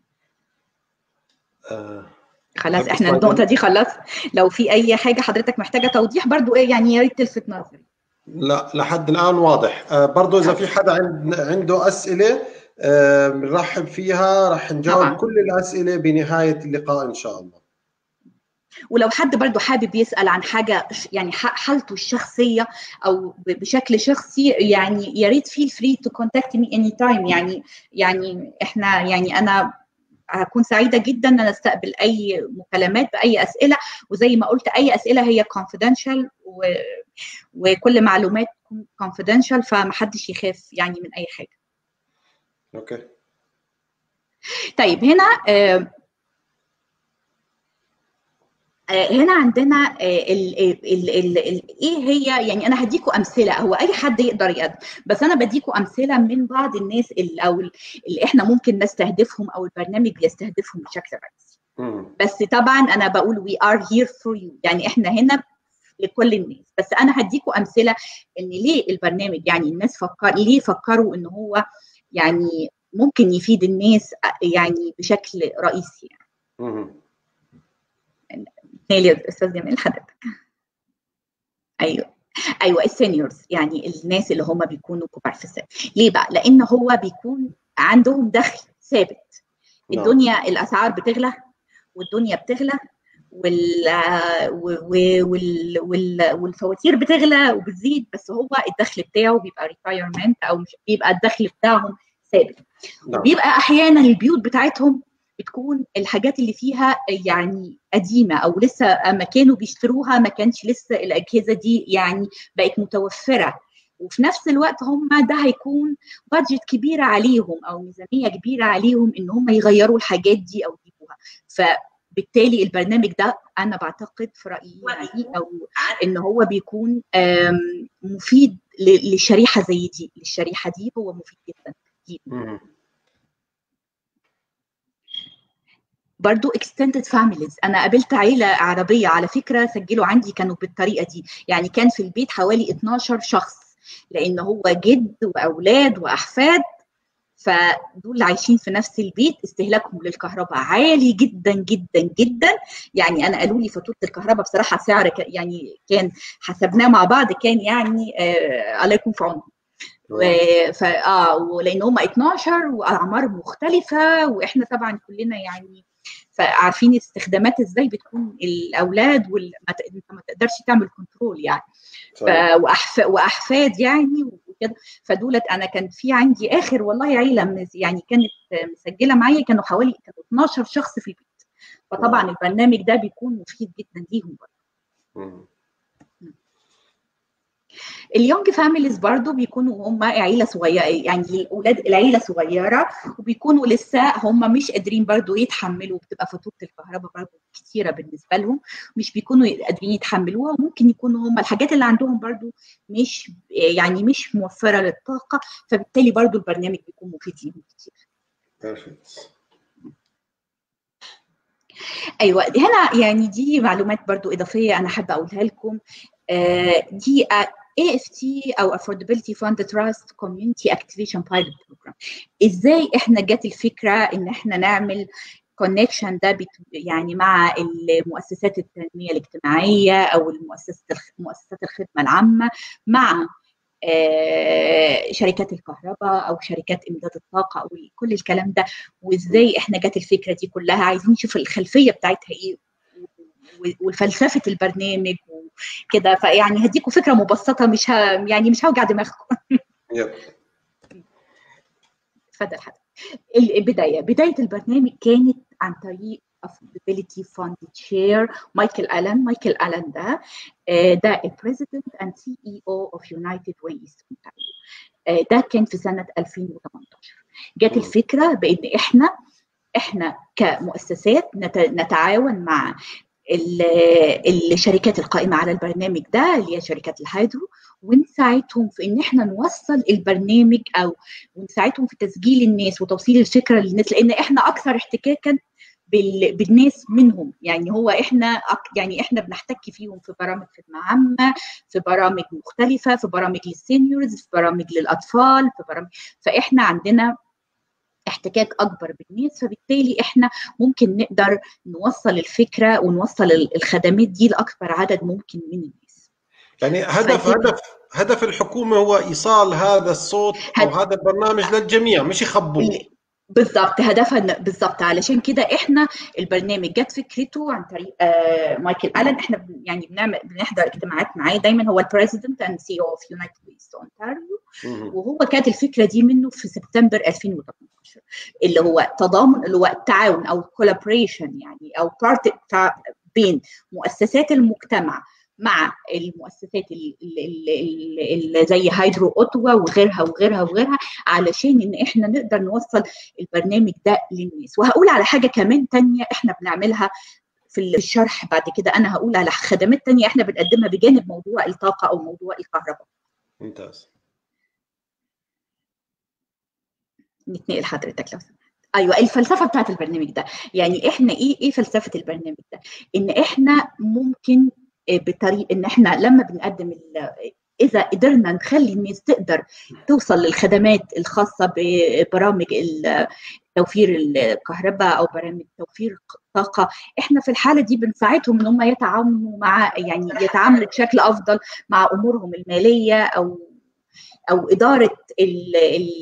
خلاص احنا النقطة دي خلاص لو في أي حاجة حضرتك محتاجة توضيح برضو إيه يعني يا ريت تلفت نظري. لا لحد الآن واضح، آه برضو إذا في حدا عنده أسئلة آه بنرحب فيها راح نجاوب طبعا. كل الأسئلة بنهاية اللقاء إن شاء الله. ولو حد برضو حابب يسأل عن حاجة يعني حالته الشخصية أو بشكل شخصي يعني يا ريت feel free to contact me anytime يعني يعني إحنا يعني أنا هكون سعيده جدا ان انا استقبل اي مكالمات باي اسئله وزي ما قلت اي اسئله هي confidential و... وكل معلومات confidential فمحدش يخاف يعني من اي حاجه اوكي طيب هنا هنا عندنا ال ال ال ال ايه هي يعني انا هديكم امثله هو اي حد يقدر يقدم بس انا بديكم امثله من بعض الناس اللي او اللي احنا ممكن نستهدفهم او البرنامج بيستهدفهم بشكل رئيسي بس طبعا انا بقول وي ار هير فور يو يعني احنا هنا لكل الناس بس انا هديكم امثله ان ليه البرنامج يعني الناس فكر ليه فكروا ان هو يعني ممكن يفيد الناس يعني بشكل رئيسي يعني. نالي استاذ جمال حضرتك ايوه ايوه السينيورز يعني الناس اللي هم بيكونوا كبار في السن ليه بقى لان هو بيكون عندهم دخل ثابت الدنيا الاسعار بتغلى والدنيا بتغلى وال وال وال والفواتير بتغلى وبتزيد بس هو الدخل بتاعه بيبقى ريتايرمنت او مش بيبقى الدخل بتاعهم ثابت بيبقى احيانا البيوت بتاعتهم بتكون الحاجات اللي فيها يعني قديمه او لسه ما كانوا بيشتروها ما كانش لسه الاجهزه دي يعني بقت متوفره وفي نفس الوقت هم ده هيكون بادجت كبيره عليهم او ميزانيه كبيره عليهم ان هم يغيروا الحاجات دي او يجيبوها فبالتالي البرنامج ده انا بعتقد في رايي يعني او ان هو بيكون مفيد لشريحه زي دي للشريحه دي هو مفيد جدا جدا برضو extended families انا قابلت عيله عربيه على فكره سجلوا عندي كانوا بالطريقه دي يعني كان في البيت حوالي 12 شخص لان هو جد واولاد واحفاد فدول عايشين في نفس البيت استهلاكهم للكهرباء عالي جدا جدا جدا يعني انا قالوا لي فاتوره الكهرباء بصراحه سعر يعني كان حسبناه مع بعض كان يعني آه الله يكون في عونهم ف اه ولان هم 12 واعمار مختلفه واحنا طبعا كلنا يعني فعارفين استخدامات ازاي بتكون الاولاد وال... انت ما تقدرش تعمل كنترول يعني ف... وأحف... واحفاد يعني وكده فدولت انا كان في عندي اخر والله عيله يعني كانت مسجله معايا كانوا حوالي كانوا 12 شخص في البيت فطبعا البرنامج ده بيكون مفيد جدا ليهم برضه اليونج فاميليز برضو بيكونوا هم عيله صغيره يعني الاولاد العيله صغيره وبيكونوا لسه هم مش قادرين برضو يتحملوا بتبقى فاتوره الكهرباء برضو كتيره بالنسبه لهم مش بيكونوا قادرين يتحملوها وممكن يكونوا هم الحاجات اللي عندهم برضو مش يعني مش موفره للطاقه فبالتالي برضو البرنامج بيكون مفيد ليهم كتير. ايوه هنا يعني دي معلومات برضو اضافيه انا حابه اقولها لكم آه دي AFT او Affordability Fund Trust Community Activation Pilot Program ازاي احنا جت الفكره ان احنا نعمل كونكشن ده يعني مع المؤسسات التنميه الاجتماعيه او المؤسسات مؤسسات الخدمه العامه مع شركات الكهرباء او شركات امداد الطاقه او كل الكلام ده وازاي احنا جت الفكره دي كلها عايزين نشوف الخلفيه بتاعتها ايه وفلسفه البرنامج وكده فيعني هديكم فكره مبسطه مش ه... يعني مش هوجع دماغكم اتفضل حضرتك البدايه بدايه البرنامج كانت عن طريق affordability fund chair مايكل الان مايكل الان ده ده البريزيدنت اند سي اي او اوف يونايتد ويست ده كان في سنه 2018 جت الفكره بان احنا احنا كمؤسسات نتعاون مع الشركات القائمه على البرنامج ده اللي هي شركات الهيدرو ونساعدهم في ان احنا نوصل البرنامج او ونساعدهم في تسجيل الناس وتوصيل الفكره للناس لان احنا اكثر احتكاكا بالناس منهم يعني هو احنا يعني احنا بنحتك فيهم في برامج خدمه عامه في برامج مختلفه في برامج للسينيورز في برامج للاطفال في برامج فاحنا عندنا احتكاك اكبر بالناس فبالتالي احنا ممكن نقدر نوصل الفكره ونوصل الخدمات دي لاكبر عدد ممكن من الناس يعني هدف هدف هدف الحكومه هو ايصال هذا الصوت او هذا البرنامج للجميع مش يخبوه بالظبط هدفها بالظبط علشان كده احنا البرنامج جت فكرته عن طريق آه مايكل الن احنا يعني بنعمل بنحضر اجتماعات معاه دايما هو البريزيدنت اند سي او اوف يونايتد ويست اونتاريو وهو كانت الفكره دي منه في سبتمبر 2018 اللي هو تضامن اللي هو التعاون او الكولابريشن يعني او بارت بين مؤسسات المجتمع مع المؤسسات اللي زي هيدرو اوتوا وغيرها وغيرها وغيرها علشان ان احنا نقدر نوصل البرنامج ده للناس وهقول على حاجه كمان تانية احنا بنعملها في الشرح بعد كده انا هقول على خدمات تانية احنا بنقدمها بجانب موضوع الطاقه او موضوع الكهرباء ممتاز نتنقل لحضرتك لو سمحت ايوه الفلسفه بتاعت البرنامج ده يعني احنا ايه ايه فلسفه البرنامج ده ان احنا ممكن بطريقه ان احنا لما بنقدم اذا قدرنا نخلي الناس تقدر توصل للخدمات الخاصه ببرامج توفير الكهرباء او برامج توفير الطاقه احنا في الحاله دي بنساعدهم ان هم يتعاملوا مع يعني يتعاملوا بشكل افضل مع امورهم الماليه او او اداره ال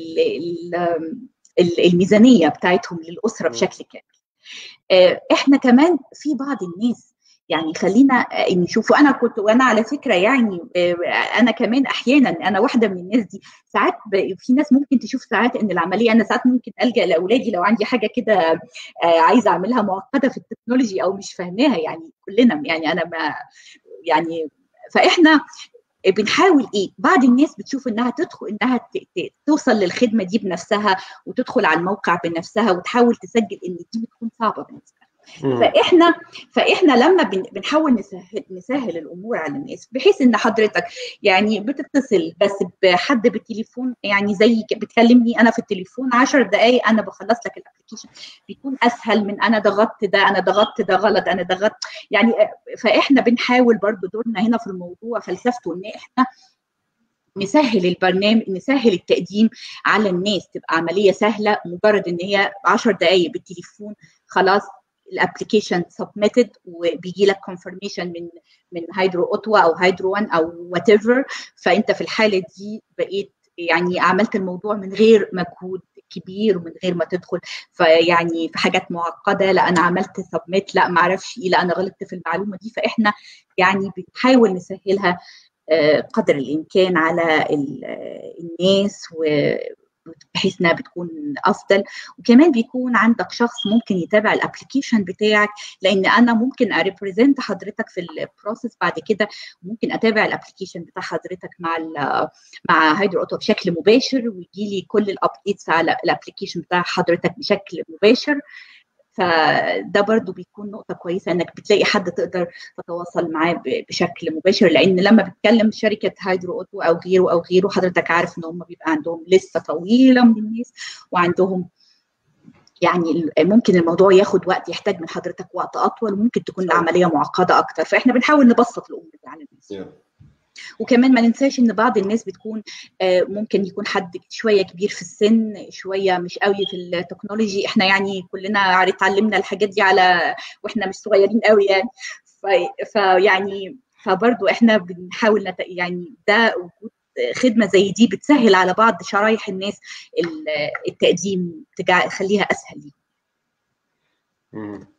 ال ال الميزانيه بتاعتهم للاسره بشكل كامل احنا كمان في بعض الناس يعني خلينا نشوف وانا كنت وانا على فكره يعني انا كمان احيانا انا واحده من الناس دي ساعات في ناس ممكن تشوف ساعات ان العمليه انا ساعات ممكن الجا لاولادي لو عندي حاجه كده عايزه اعملها معقده في التكنولوجي او مش فاهماها يعني كلنا يعني انا ما يعني فاحنا بنحاول ايه بعض الناس بتشوف انها تدخل انها توصل للخدمه دي بنفسها وتدخل على الموقع بنفسها وتحاول تسجل ان دي بتكون صعبه بالنسبه فاحنا فاحنا لما بنحاول نسهل نسهل الامور على الناس بحيث ان حضرتك يعني بتتصل بس بحد بالتليفون يعني زي بتكلمني انا في التليفون 10 دقائق انا بخلص لك الابلكيشن بيكون اسهل من انا ضغطت ده انا ضغطت ده غلط انا ضغطت يعني فاحنا بنحاول برضو دورنا هنا في الموضوع فلسفته ان احنا نسهل البرنامج نسهل التقديم على الناس تبقى عمليه سهله مجرد ان هي 10 دقائق بالتليفون خلاص الابلكيشن سبميتد وبيجي لك كونفرميشن من من هيدرو اوتوا او هيدرو 1 او وات ايفر فانت في الحاله دي بقيت يعني عملت الموضوع من غير مجهود كبير ومن غير ما تدخل فيعني في حاجات معقده لا انا عملت سبميت لا ما اعرفش ايه لا انا غلطت في المعلومه دي فاحنا يعني بنحاول نسهلها قدر الامكان على الناس و بحيث انها بتكون افضل وكمان بيكون عندك شخص ممكن يتابع الابلكيشن بتاعك لان انا ممكن اريبريزنت حضرتك في البروسيس بعد كده ممكن اتابع الابلكيشن بتاع حضرتك مع مع هيدرو اوتو بشكل مباشر ويجي لي كل الابديتس على الابلكيشن بتاع حضرتك بشكل مباشر فده برضو بيكون نقطة كويسة انك بتلاقي حد تقدر تتواصل معاه بشكل مباشر لان لما بتكلم شركة هيدرو اوتو او غيره او غيره حضرتك عارف ان هم بيبقى عندهم لسه طويلة من الناس وعندهم يعني ممكن الموضوع ياخد وقت يحتاج من حضرتك وقت اطول وممكن تكون العملية معقدة اكتر فاحنا بنحاول نبسط الامور دي على الناس. Yeah. وكمان ما ننساش ان بعض الناس بتكون ممكن يكون حد شويه كبير في السن شويه مش قوي في التكنولوجي احنا يعني كلنا اتعلمنا الحاجات دي على واحنا مش صغيرين قوي يعني فيعني فبرضه احنا بنحاول نت... يعني ده وجود خدمه زي دي بتسهل على بعض شرايح الناس التقديم تخليها اسهل ليهم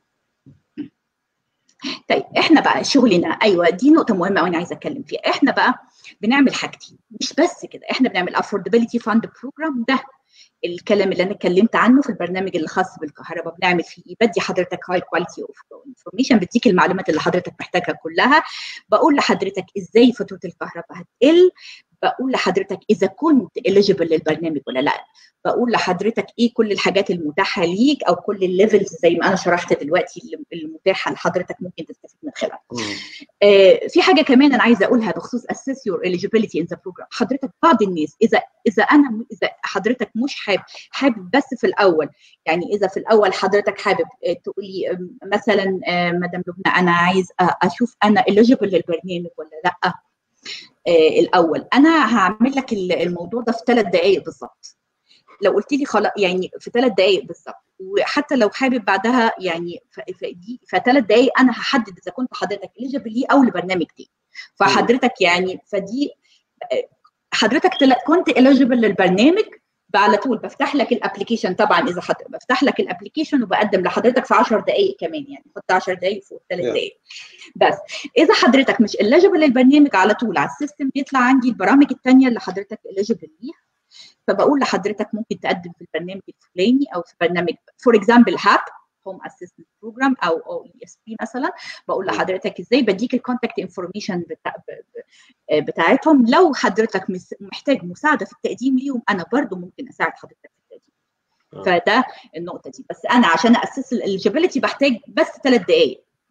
طيب احنا بقى شغلنا ايوه دي نقطه مهمه وانا عايزه اتكلم فيها احنا بقى بنعمل حاجتين مش بس كده احنا بنعمل affordability fund program ده الكلام اللي انا اتكلمت عنه في البرنامج اللي خاص بالكهرباء بنعمل فيه ايه بدي حضرتك هاي كواليتي اوف انفورميشن بديك المعلومات اللي حضرتك محتاجها كلها بقول لحضرتك ازاي فاتوره الكهرباء هتقل بقول لحضرتك اذا كنت eligible للبرنامج ولا لا بقول لحضرتك ايه كل الحاجات المتاحه ليك او كل الليفلز زي ما انا شرحت دلوقتي المتاحه لحضرتك ممكن تستفيد من خلالها. آه في حاجه كمان انا عايزه اقولها بخصوص assess your eligibility in the program حضرتك بعض الناس اذا اذا انا اذا حضرتك مش حابب حابب بس في الاول يعني اذا في الاول حضرتك حابب تقولي مثلا آه مدام لبنى انا عايز اشوف انا eligible للبرنامج ولا لا آه الاول انا هعمل لك الموضوع ده في ثلاث دقائق بالظبط لو قلت لي خلاص يعني في ثلاث دقائق بالظبط وحتى لو حابب بعدها يعني فدي فثلاث دقائق انا هحدد اذا كنت حضرتك اليجبل ليه او لبرنامج تاني فحضرتك يعني فدي حضرتك كنت اليجبل للبرنامج على طول بفتح لك الابلكيشن طبعا اذا حضرتك بفتح لك الابلكيشن وبقدم لحضرتك في 10 دقائق كمان يعني حط 10 دقائق فوق 3 دقائق بس اذا حضرتك مش اليجبل للبرنامج على طول على السيستم بيطلع عندي البرامج الثانيه اللي حضرتك اليجبل ليها فبقول لحضرتك ممكن تقدم في البرنامج الفلاني او في برنامج فور اكزامبل هاب هوم اسيستنت بروجرام او او اي اس بي مثلا بقول لحضرتك ازاي بديك الكونتاكت انفورميشن بتاع بتاعتهم لو حضرتك محتاج مساعده في التقديم ليهم انا برضو ممكن اساعد حضرتك في التقديم فده النقطه دي بس انا عشان اسس الاليجيبيليتي بحتاج بس ثلاث دقائق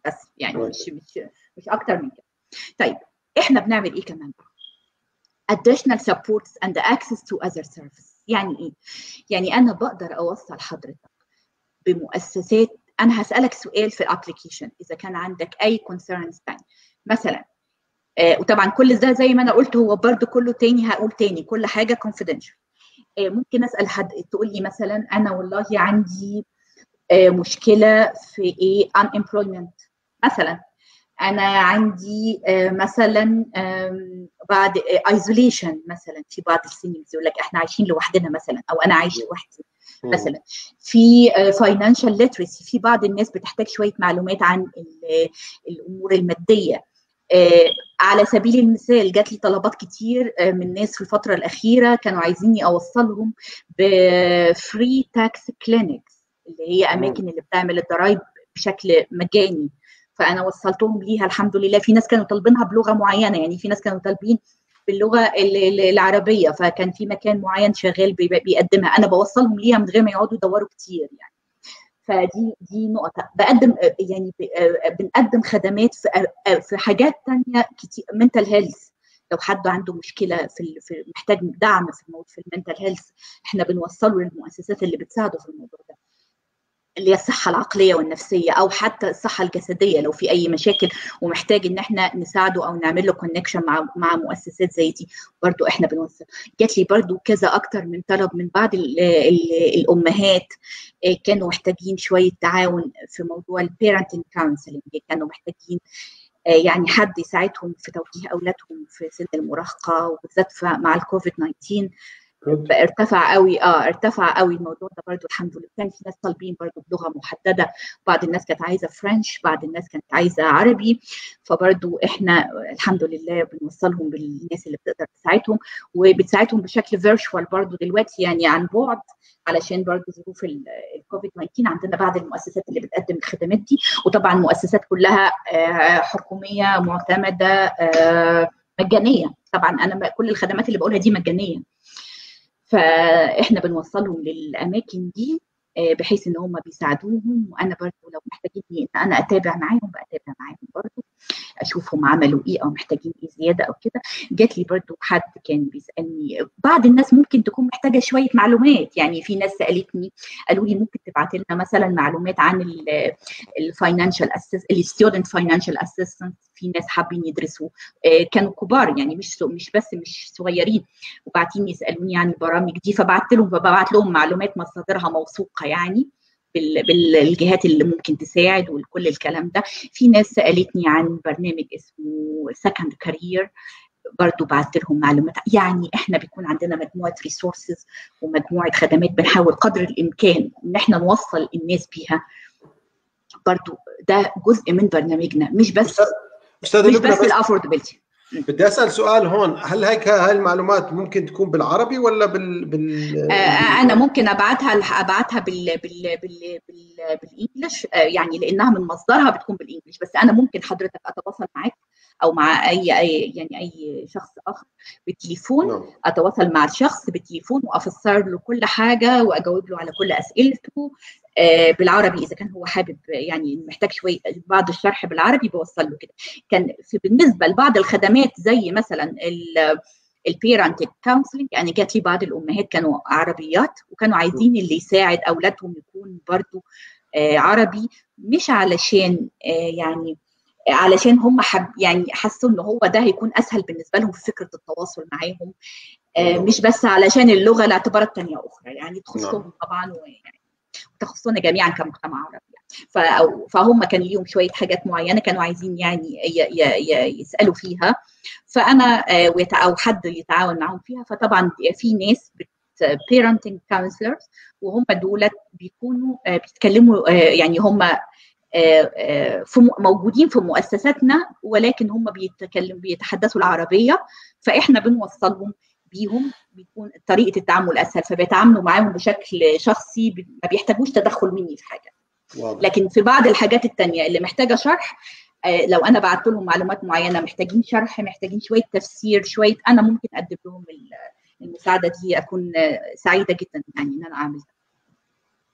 بس يعني مش مش مش اكتر من كده طيب احنا بنعمل ايه كمان additional supports and access to other services يعني ايه يعني انا بقدر اوصل حضرتك بمؤسسات انا هسالك سؤال في الابلكيشن اذا كان عندك اي concerns تاني مثلا آه وطبعا كل ده زي ما انا قلت هو برضو كله تاني هقول تاني كل حاجه confidential آه ممكن اسال حد تقول لي مثلا انا والله عندي آه مشكله في ايه unemployment مثلا انا عندي مثلا بعد ايزوليشن مثلا في بعض السنين يقول لك احنا عايشين لوحدنا مثلا او انا عايش لوحدي مثلا في فاينانشال ليترسي في بعض الناس بتحتاج شويه معلومات عن الامور الماديه على سبيل المثال جات لي طلبات كتير من ناس في الفتره الاخيره كانوا عايزيني اوصلهم بفري تاكس كلينكس اللي هي اماكن اللي بتعمل الضرايب بشكل مجاني فانا وصلتهم ليها الحمد لله في ناس كانوا طالبينها بلغه معينه يعني في ناس كانوا طالبين باللغه العربيه فكان في مكان معين شغال بيقدمها انا بوصلهم ليها من غير ما يقعدوا يدوروا كتير يعني فدي دي نقطه بقدم يعني بنقدم خدمات في في حاجات ثانيه كتير منتال هيلث لو حد عنده مشكله في, في محتاج دعم في الموضوع في المنتال هيلث احنا بنوصله للمؤسسات اللي بتساعده في الموضوع ده اللي هي الصحه العقليه والنفسيه او حتى الصحه الجسديه لو في اي مشاكل ومحتاج ان احنا نساعده او نعمل له كونكشن مع مع مؤسسات زي دي برضو احنا بنوصل جات لي برضو كذا اكتر من طلب من بعض ال ال الامهات كانوا محتاجين شويه تعاون في موضوع البيرنتنج كونسلنج كانوا محتاجين يعني حد يساعدهم في توجيه اولادهم في سن المراهقه وبالذات مع الكوفيد 19 ارتفع قوي اه ارتفع قوي الموضوع ده برضو الحمد لله كان في ناس طالبين برضو بلغه محدده بعض الناس كانت عايزه فرنش بعض الناس كانت عايزه عربي فبرضو احنا الحمد لله بنوصلهم بالناس اللي بتقدر تساعدهم وبتساعدهم بشكل فيرتشوال برضو دلوقتي يعني عن بعد علشان برضو ظروف الكوفيد 19 عندنا بعض المؤسسات اللي بتقدم الخدمات دي وطبعا مؤسسات كلها حكوميه معتمده مجانيه طبعا انا كل الخدمات اللي بقولها دي مجانيه فاحنا بنوصلهم للاماكن دي بحيث ان هم بيساعدوهم وانا برضو لو محتاجين ان انا اتابع معاهم بتابع معاهم برضو اشوفهم عملوا ايه او محتاجين ايه زياده او كده جات لي برضو حد كان بيسالني بعض الناس ممكن تكون محتاجه شويه معلومات يعني في ناس سالتني قالوا لي ممكن تبعت لنا مثلا معلومات عن الفاينانشال الستودنت فاينانشال اسيستنس في ناس حابين يدرسوا كانوا كبار يعني مش مش بس مش صغيرين وبعتين يسالوني عن البرامج دي فبعت لهم فببعت لهم معلومات مصادرها موثوقه يعني بالجهات اللي ممكن تساعد وكل الكلام ده في ناس سالتني عن برنامج اسمه سكند كارير برضو بعت لهم معلومات يعني احنا بيكون عندنا مجموعه ريسورسز ومجموعه خدمات بنحاول قدر الامكان ان احنا نوصل الناس بيها برضو ده جزء من برنامجنا مش بس مش بس الافوردبيلتي بدي اسال سؤال هون هل هيك هاي المعلومات ممكن تكون بالعربي ولا بال, بال... آه انا ممكن ابعتها ابعتها بال بال بال بال بالانجلش آه يعني لانها من مصدرها بتكون بالانجلش بس انا ممكن حضرتك اتواصل معاك او مع اي اي يعني اي شخص اخر بالتليفون no. اتواصل مع الشخص بالتليفون وافسر له كل حاجه واجاوب له على كل اسئلته بالعربي اذا كان هو حابب يعني محتاج شويه بعض الشرح بالعربي بوصل له كده كان في بالنسبه لبعض الخدمات زي مثلا البيرنتنج كونسلنج يعني جات لي بعض الامهات كانوا عربيات وكانوا عايزين اللي يساعد اولادهم يكون برضو عربي مش علشان يعني علشان هم حب يعني حسوا ان هو ده هيكون اسهل بالنسبه لهم في فكره التواصل معاهم مش بس علشان اللغه لاعتبارات تانية اخرى يعني تخصهم طبعا ويعني تخصنا جميعا كمجتمع عربي يعني. فهم كان ليهم شويه حاجات معينه كانوا عايزين يعني يسالوا فيها فانا او حد يتعاون معاهم فيها فطبعا في ناس parenting counselors وهم دولت بيكونوا بيتكلموا يعني هم في موجودين في مؤسساتنا ولكن هم بيتكلم بيتحدثوا العربيه فاحنا بنوصلهم بيهم بيكون طريقه التعامل اسهل فبيتعاملوا معاهم بشكل شخصي ما بيحتاجوش تدخل مني في حاجه واضح. لكن في بعض الحاجات التانية اللي محتاجه شرح لو انا بعت لهم معلومات معينه محتاجين شرح محتاجين شويه تفسير شويه انا ممكن اقدم لهم المساعده دي اكون سعيده جدا يعني ان انا اعمل ده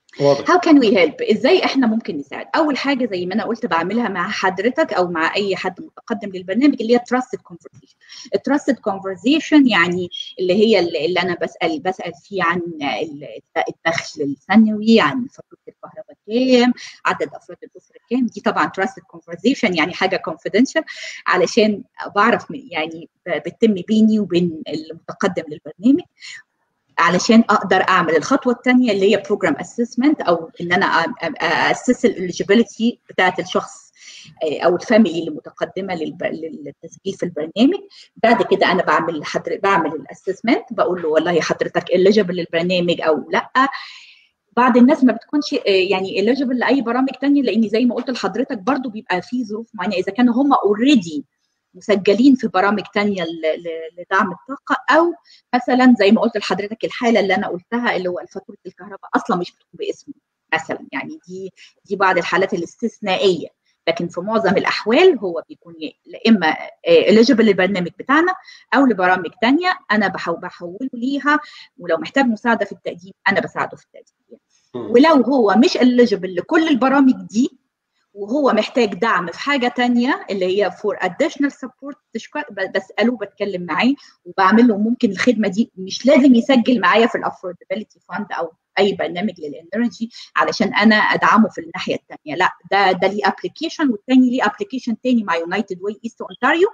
واضح هاو كان وي هيلب ازاي احنا ممكن نساعد اول حاجه زي ما انا قلت بعملها مع حضرتك او مع اي حد متقدم للبرنامج اللي هي تراستد كونفرزيشن التراستد كونفرزيشن يعني اللي هي اللي, اللي انا بسال بسال فيه عن الدخل السنوي عن فاتوره الكهرباء كام عدد افراد الاسره كام دي طبعا تراستد كونفرزيشن يعني حاجه كونفيدنشال علشان بعرف يعني بتتم بيني وبين المتقدم للبرنامج علشان اقدر اعمل الخطوه الثانيه اللي هي بروجرام اسسمنت او ان انا اسس الاليجيبيليتي بتاعت الشخص او الفاميلي اللي متقدمه للتسجيل في البرنامج بعد كده انا بعمل حضر بعمل الاسسمنت بقول له والله حضرتك اليجيبل للبرنامج او لا بعض الناس ما بتكونش يعني اليجيبل لاي برامج ثانيه لان زي ما قلت لحضرتك برضو بيبقى في ظروف معينه اذا كانوا هم اوريدي مسجلين في برامج تانية لدعم الطاقة أو مثلا زي ما قلت لحضرتك الحالة اللي أنا قلتها اللي هو فاتورة الكهرباء أصلا مش بتكون باسمه مثلا يعني دي دي بعض الحالات الاستثنائية لكن في معظم الأحوال هو بيكون يا إما eligible للبرنامج بتاعنا أو لبرامج تانية أنا بحوله ليها ولو محتاج مساعدة في التقديم أنا بساعده في التقديم ولو هو مش eligible لكل البرامج دي وهو محتاج دعم في حاجة تانية اللي هي فور additional support بسأله بتكلم معاه وبعمل له ممكن الخدمة دي مش لازم يسجل معايا في الافوردابيلتي فاند أو أي برنامج للإنرجي علشان أنا أدعمه في الناحية التانية لا ده ده ليه ابلكيشن والتاني ليه ابلكيشن تاني مع يونايتد واي ايست اونتاريو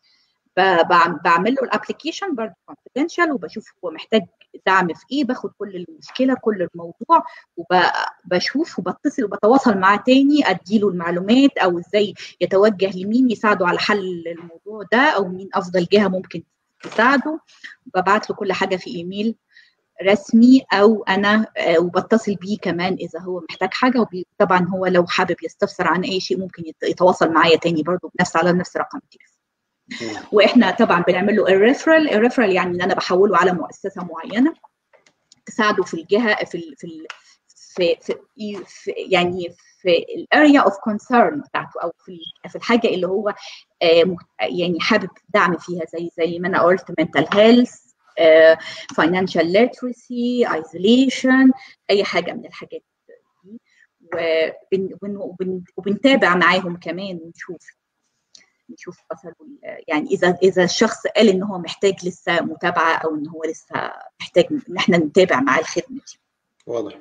بعمل له الابلكيشن برضه كونفيدنشال وبشوف هو محتاج دعم في ايه باخد كل المشكله كل الموضوع وبشوف وبتصل وبتواصل معاه تاني اديله المعلومات او ازاي يتوجه لمين يساعده على حل الموضوع ده او مين افضل جهه ممكن تساعده ببعت له كل حاجه في ايميل رسمي او انا وبتصل بيه كمان اذا هو محتاج حاجه وطبعا هو لو حابب يستفسر عن اي شيء ممكن يتواصل معايا تاني برضه بنفس على نفس رقم التليفون واحنا طبعا بنعمل له الريفرال الريفرال يعني ان انا بحوله على مؤسسه معينه تساعده في الجهه في ال في ال في, في, في يعني في الاريا اوف كونسيرن بتاعته او في في الحاجه اللي هو يعني حابب دعم فيها زي زي ما انا قلت mental health financial literacy isolation اي حاجه من الحاجات دي وبنتابع معاهم كمان ونشوف نشوف مثلا يعني اذا اذا الشخص قال ان هو محتاج لسه متابعه او ان هو لسه محتاج ان احنا نتابع معاه الخدمه دي. واضح.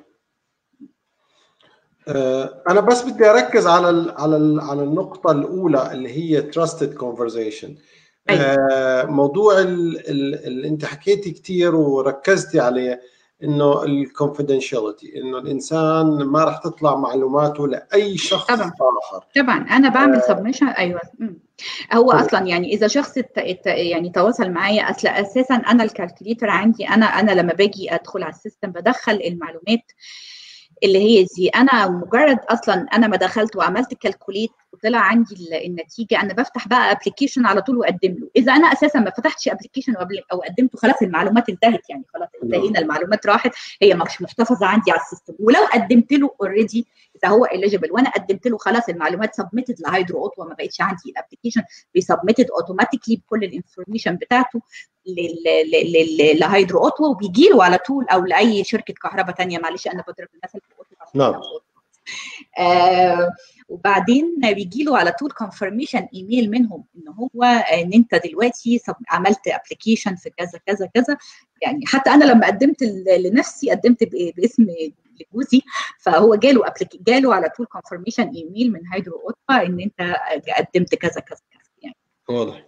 انا بس بدي اركز على ال على ال على النقطه الاولى اللي هي تراستد كونفرزيشن أيوة. موضوع اللي انت حكيتي كثير وركزتي عليه انه الكونفدينشاليتي انه الانسان ما راح تطلع معلوماته لاي شخص طبعا اخر طبعا انا بعمل سبمشن آه ايوه هو طبعا. اصلا يعني اذا شخص يعني تواصل معايا اصل اساسا انا الكالكوليتر عندي انا انا لما باجي ادخل على السيستم بدخل المعلومات اللي هي دي انا مجرد اصلا انا ما دخلت وعملت كالكوليت وطلع عندي النتيجه انا بفتح بقى ابلكيشن على طول واقدم له اذا انا اساسا ما فتحتش ابلكيشن او قدمته خلاص المعلومات انتهت يعني خلاص انتهينا المعلومات راحت هي مش محتفظه عندي على السيستم ولو قدمت له اوريدي اذا هو اليجيبل وانا قدمت له خلاص المعلومات سبميتد لهايدرو اوتوا ما بقتش عندي الابلكيشن بيسبميتد اوتوماتيكلي بكل الانفورميشن بتاعته لهايدرو اوتوا وبيجي له على طول او لاي شركه كهرباء ثانيه معلش انا بضرب المثل نعم آه وبعدين بيجي له على طول كونفرميشن ايميل منهم ان هو ان انت دلوقتي عملت ابلكيشن في كذا كذا كذا يعني حتى انا لما قدمت لنفسي قدمت باسم لجوزي فهو جاله جاله على طول كونفرميشن ايميل من هيدرو اوتبا ان انت قدمت كذا كذا كذا يعني واضح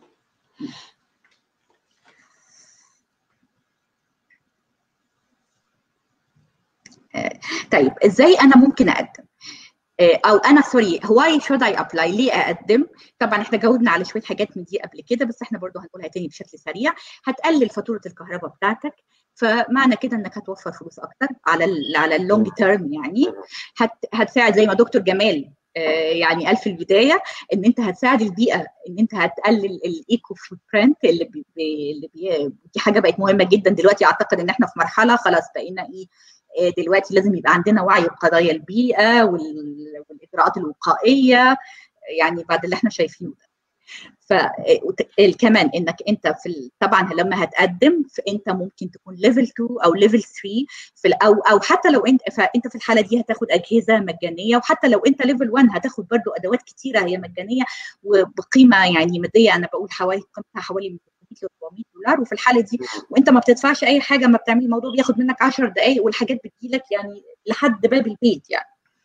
طيب ازاي انا ممكن اقدم او انا سوري واي شود اي ابلاي ليه اقدم طبعا احنا جاوبنا على شويه حاجات من دي قبل كده بس احنا برضو هنقولها تاني بشكل سريع هتقلل فاتوره الكهرباء بتاعتك فمعنى كده انك هتوفر فلوس اكتر على ال على اللونج تيرم يعني هت هتساعد زي ما دكتور جمال يعني قال في البدايه ان انت هتساعد البيئه ان انت هتقلل الايكو فوت برنت اللي بي اللي بي دي حاجه بقت مهمه جدا دلوقتي اعتقد ان احنا في مرحله خلاص بقينا ايه دلوقتي لازم يبقى عندنا وعي بقضايا البيئه والاجراءات الوقائيه يعني بعد اللي احنا شايفينه ده فكمان انك انت في طبعا لما هتقدم فانت ممكن تكون ليفل 2 او ليفل 3 في او او حتى لو انت فانت في الحاله دي هتاخد اجهزه مجانيه وحتى لو انت ليفل 1 هتاخد برضو ادوات كتيره هي مجانيه وبقيمه يعني ماديه انا بقول حوالي قيمتها حوالي من 400 دولار وفي الحاله دي وانت ما بتدفعش اي حاجه ما بتعمل الموضوع بياخد منك 10 دقائق والحاجات بتجيلك يعني لحد باب البيت يعني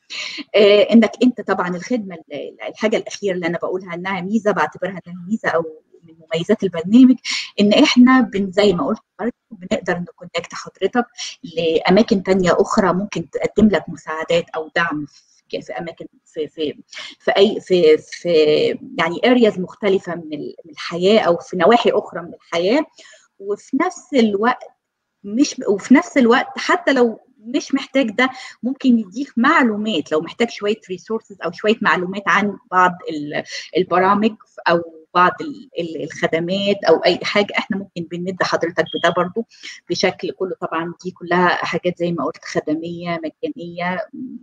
آه انك انت طبعا الخدمه الحاجه الاخيره اللي انا بقولها انها ميزه بعتبرها انها ميزه او من مميزات البرنامج ان احنا بن زي ما قلت بنقدر نكونكت حضرتك لاماكن تانية اخرى ممكن تقدم لك مساعدات او دعم في اماكن في في في اي في في يعني ارياز مختلفه من الحياه او في نواحي اخرى من الحياه وفي نفس الوقت مش وفي نفس الوقت حتى لو مش محتاج ده ممكن يديك معلومات لو محتاج شويه ريسورسز او شويه معلومات عن بعض البرامج او بعض الخدمات او اي حاجه احنا ممكن بندي حضرتك بده برضو بشكل كله طبعا دي كلها حاجات زي ما قلت خدميه مجانيه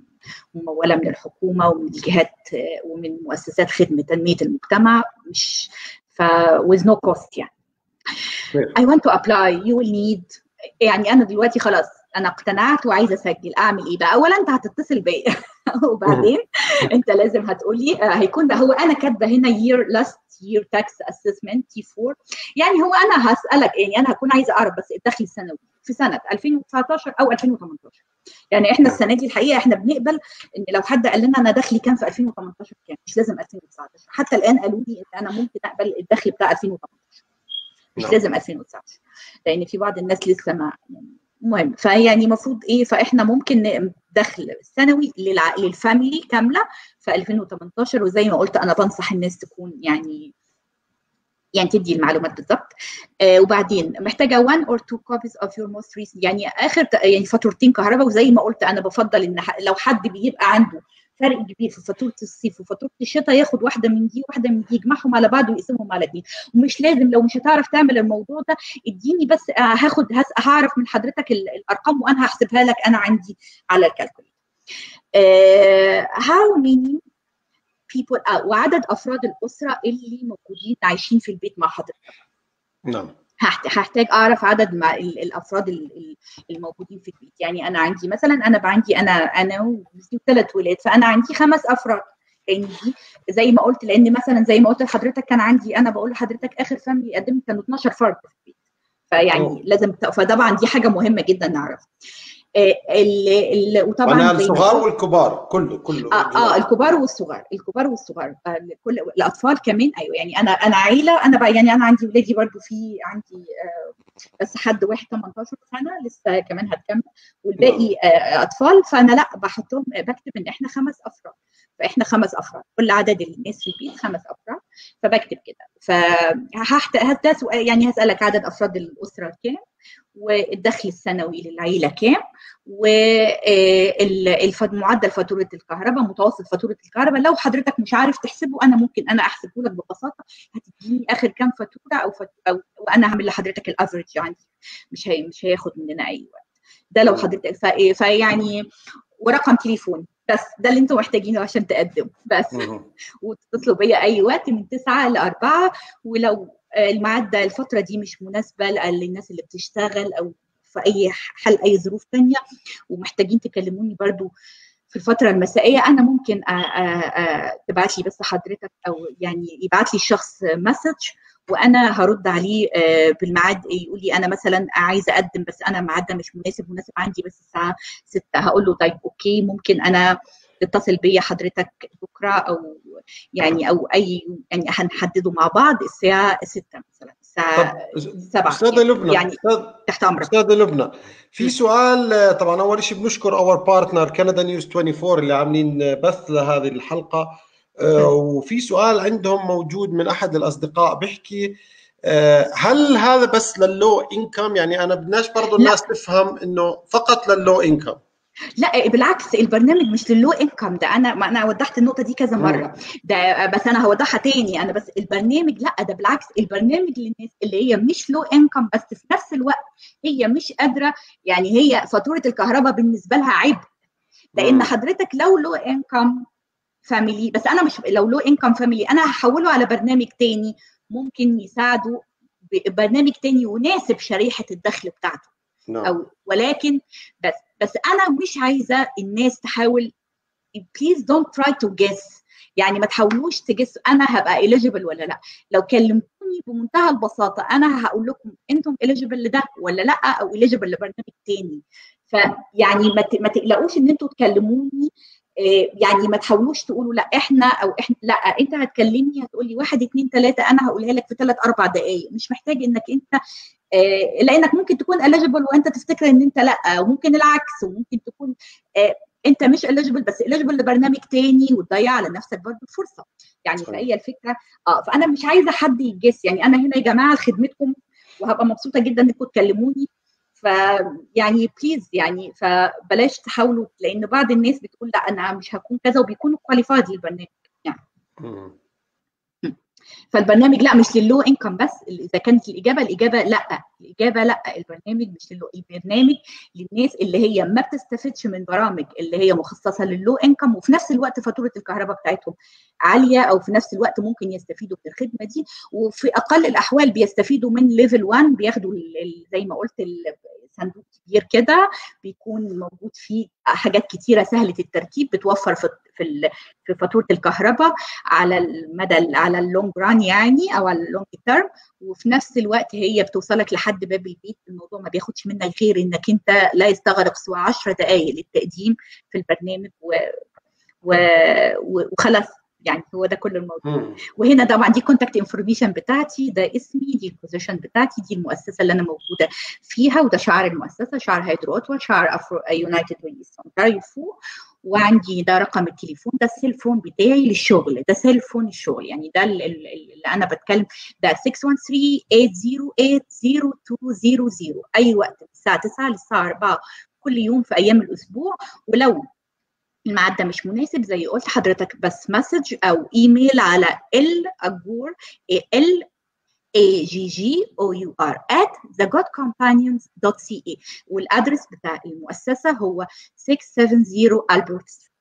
مموله من الحكومه ومن الجهات ومن مؤسسات خدمه تنميه المجتمع مش ف with no cost يعني I want to apply you will need يعني انا دلوقتي خلاص انا اقتنعت وعايزه اسجل اعمل ايه بقى اولا انت هتتصل بيا وبعدين انت لازم هتقولي هيكون ده هو انا كاتبه هنا year last year tax assessment T 4 يعني هو انا هسالك يعني انا هكون عايزه اعرف بس الدخل السنوي في سنه 2019 او 2018 يعني احنا السنه دي الحقيقه احنا بنقبل ان لو حد قال لنا انا دخلي كام في 2018 كام مش لازم 2019 حتى الان قالوا لي ان انا ممكن اقبل الدخل بتاع 2018 مش لازم 2019 لان في بعض الناس لسه ما يعني المهم فيعني المفروض ايه فاحنا ممكن دخل سنوي للع... للفاميلي كامله في 2018 وزي ما قلت انا بنصح الناس تكون يعني يعني تدي المعلومات بالضبط آه وبعدين محتاجه 1 or 2 copies of your most recent يعني اخر يعني فاتورتين كهرباء وزي ما قلت انا بفضل ان لو حد بيبقى عنده فرق كبير في فاتوره الصيف وفاتوره الشتاء ياخد واحده من دي واحده من دي يجمعهم على بعض ويقسمهم على اتنين ومش لازم لو مش هتعرف تعمل الموضوع ده اديني بس هاخد هعرف من حضرتك الارقام وانا هحسبها لك انا عندي على الكالكوليتر. هاو ميني بيبول وعدد افراد الاسره اللي موجودين عايشين في البيت مع حضرتك. نعم. هحتاج اعرف عدد مع الافراد الموجودين في البيت يعني انا عندي مثلا انا عندي انا انا وثلاث ولاد فانا عندي خمس افراد لان دي زي ما قلت لان مثلا زي ما قلت لحضرتك كان عندي انا بقول لحضرتك اخر فاميلي قدمت كانوا 12 فرد في البيت فيعني أوه. لازم فطبعا دي حاجه مهمه جدا نعرفها ال ال وطبعا انا الصغار والكبار كله كله اه, آه الكبار والصغار الكبار والصغار آه كل الاطفال كمان ايوه يعني انا انا عيله انا بقى يعني انا عندي ولادي برضو في عندي آه بس حد واحد 18 سنه لسه كمان هتكمل والباقي آه اطفال فانا لا بحطهم بكتب ان احنا خمس افراد فاحنا خمس افراد كل عدد الناس في البيت خمس افراد فبكتب كده فهحت يعني هسالك عدد افراد الاسره كام والدخل السنوي للعيله كام ومعدل فاتوره الكهرباء متوسط فاتوره الكهرباء لو حضرتك مش عارف تحسبه انا ممكن انا احسبه لك ببساطه هتديني اخر كام فاتوره او, فاتورة أو وانا هعمل لحضرتك الافرج عندي مش هي مش هياخد مننا اي وقت ده لو حضرتك فيعني ورقم تليفون بس ده اللي انتم محتاجينه عشان تقدموا بس وتتصلوا بيا اي وقت من 9 ل 4 ولو الميعاد ده الفتره دي مش مناسبه للناس اللي بتشتغل او في اي حل اي ظروف تانية ومحتاجين تكلموني برضو في الفترة المسائية أنا ممكن تبعت لي بس حضرتك أو يعني يبعت لي الشخص مسج وأنا هرد عليه بالميعاد يقول لي أنا مثلا عايزة أقدم بس أنا الميعاد ده مش مناسب مناسب عندي بس الساعة 6 هقول له طيب أوكي ممكن أنا تتصل بيا حضرتك بكرة أو يعني أو أي يعني هنحدده مع بعض الساعة 6 مثلا الساعة 7 أستاذة لبنى يعني تحت أمرك أستاذة لبنى في سؤال طبعا أول شيء بنشكر أور بارتنر كندا نيوز 24 اللي عاملين بث لهذه الحلقة وفي سؤال عندهم موجود من أحد الأصدقاء بيحكي هل هذا بس للو انكم يعني انا بدناش برضه الناس لا. تفهم انه فقط للو انكم لا بالعكس البرنامج مش للو انكم ده انا ما انا وضحت النقطه دي كذا مره ده بس انا هوضحها تاني انا بس البرنامج لا ده بالعكس البرنامج للناس اللي هي مش لو انكم بس في نفس الوقت هي مش قادره يعني هي فاتوره الكهرباء بالنسبه لها عبء لان حضرتك لو لو انكم فاميلي بس انا مش لو لو انكم فاميلي انا هحوله على برنامج تاني ممكن يساعده برنامج تاني يناسب شريحه الدخل بتاعته no. او ولكن بس بس انا مش عايزه الناس تحاول please don't try to guess يعني ما تحاولوش تجس انا هبقى eligible ولا لا لو كلمتوني بمنتهى البساطه انا هقول لكم انتم eligible لده ولا لا او eligible لبرنامج تاني فيعني ما تقلقوش ان انتوا تكلموني يعني ما تحاولوش تقولوا لا احنا او احنا لا انت هتكلمني هتقول لي واحد اثنين ثلاثه انا هقولها لك في ثلاث اربع دقائق مش محتاج انك انت لانك ممكن تكون eligible وانت تفتكر ان انت لا وممكن العكس وممكن تكون انت مش eligible بس eligible لبرنامج تاني وتضيع على نفسك برضه الفرصه يعني فهي الفكره اه فانا مش عايزه حد يجس يعني انا هنا يا جماعه لخدمتكم وهبقى مبسوطه جدا انكم تكلموني فيعني بليز يعني فبلاش تحاولوا لان بعض الناس بتقول لا انا مش هكون كذا وبيكونوا كواليفايد للبرنامج يعني فالبرنامج لا مش للو انكم بس اذا كانت الاجابه الاجابه لا الاجابه لا البرنامج مش للو البرنامج للناس اللي هي ما بتستفدش من برامج اللي هي مخصصه للو انكم وفي نفس الوقت فاتوره الكهرباء بتاعتهم عاليه او في نفس الوقت ممكن يستفيدوا من الخدمه دي وفي اقل الاحوال بيستفيدوا من ليفل 1 بياخدوا زي ما قلت صندوق كبير كده بيكون موجود فيه حاجات كتيره سهله التركيب بتوفر في في في فاتوره الكهرباء على المدى على اللونج ران يعني او على اللونج تيرم وفي نفس الوقت هي بتوصلك لحد باب البيت الموضوع ما بياخدش منك غير انك انت لا يستغرق سوى 10 دقائق للتقديم في البرنامج و... و... وخلاص يعني هو ده كل الموضوع مم. وهنا طبعا دي كونتاكت انفورميشن بتاعتي ده اسمي دي البوزيشن بتاعتي دي المؤسسه اللي انا موجوده فيها وده شعار المؤسسه شعار هيدرو اوتوا شعار افرو يونايتد ويست اونتاريو فوق وعندي ده رقم التليفون ده السيل فون بتاعي للشغل ده سيل فون الشغل يعني ده اللي انا بتكلم ده 613-808-0200 اي وقت من الساعه 9 للساعه 4 كل يوم في ايام الاسبوع ولو الميعاد ده مش مناسب زي قلت حضرتك بس مسج او ايميل على ال اجور ال a g g o u r at thegodcompanions.ca والادرس بتاع المؤسسه هو 670 البرت ستريت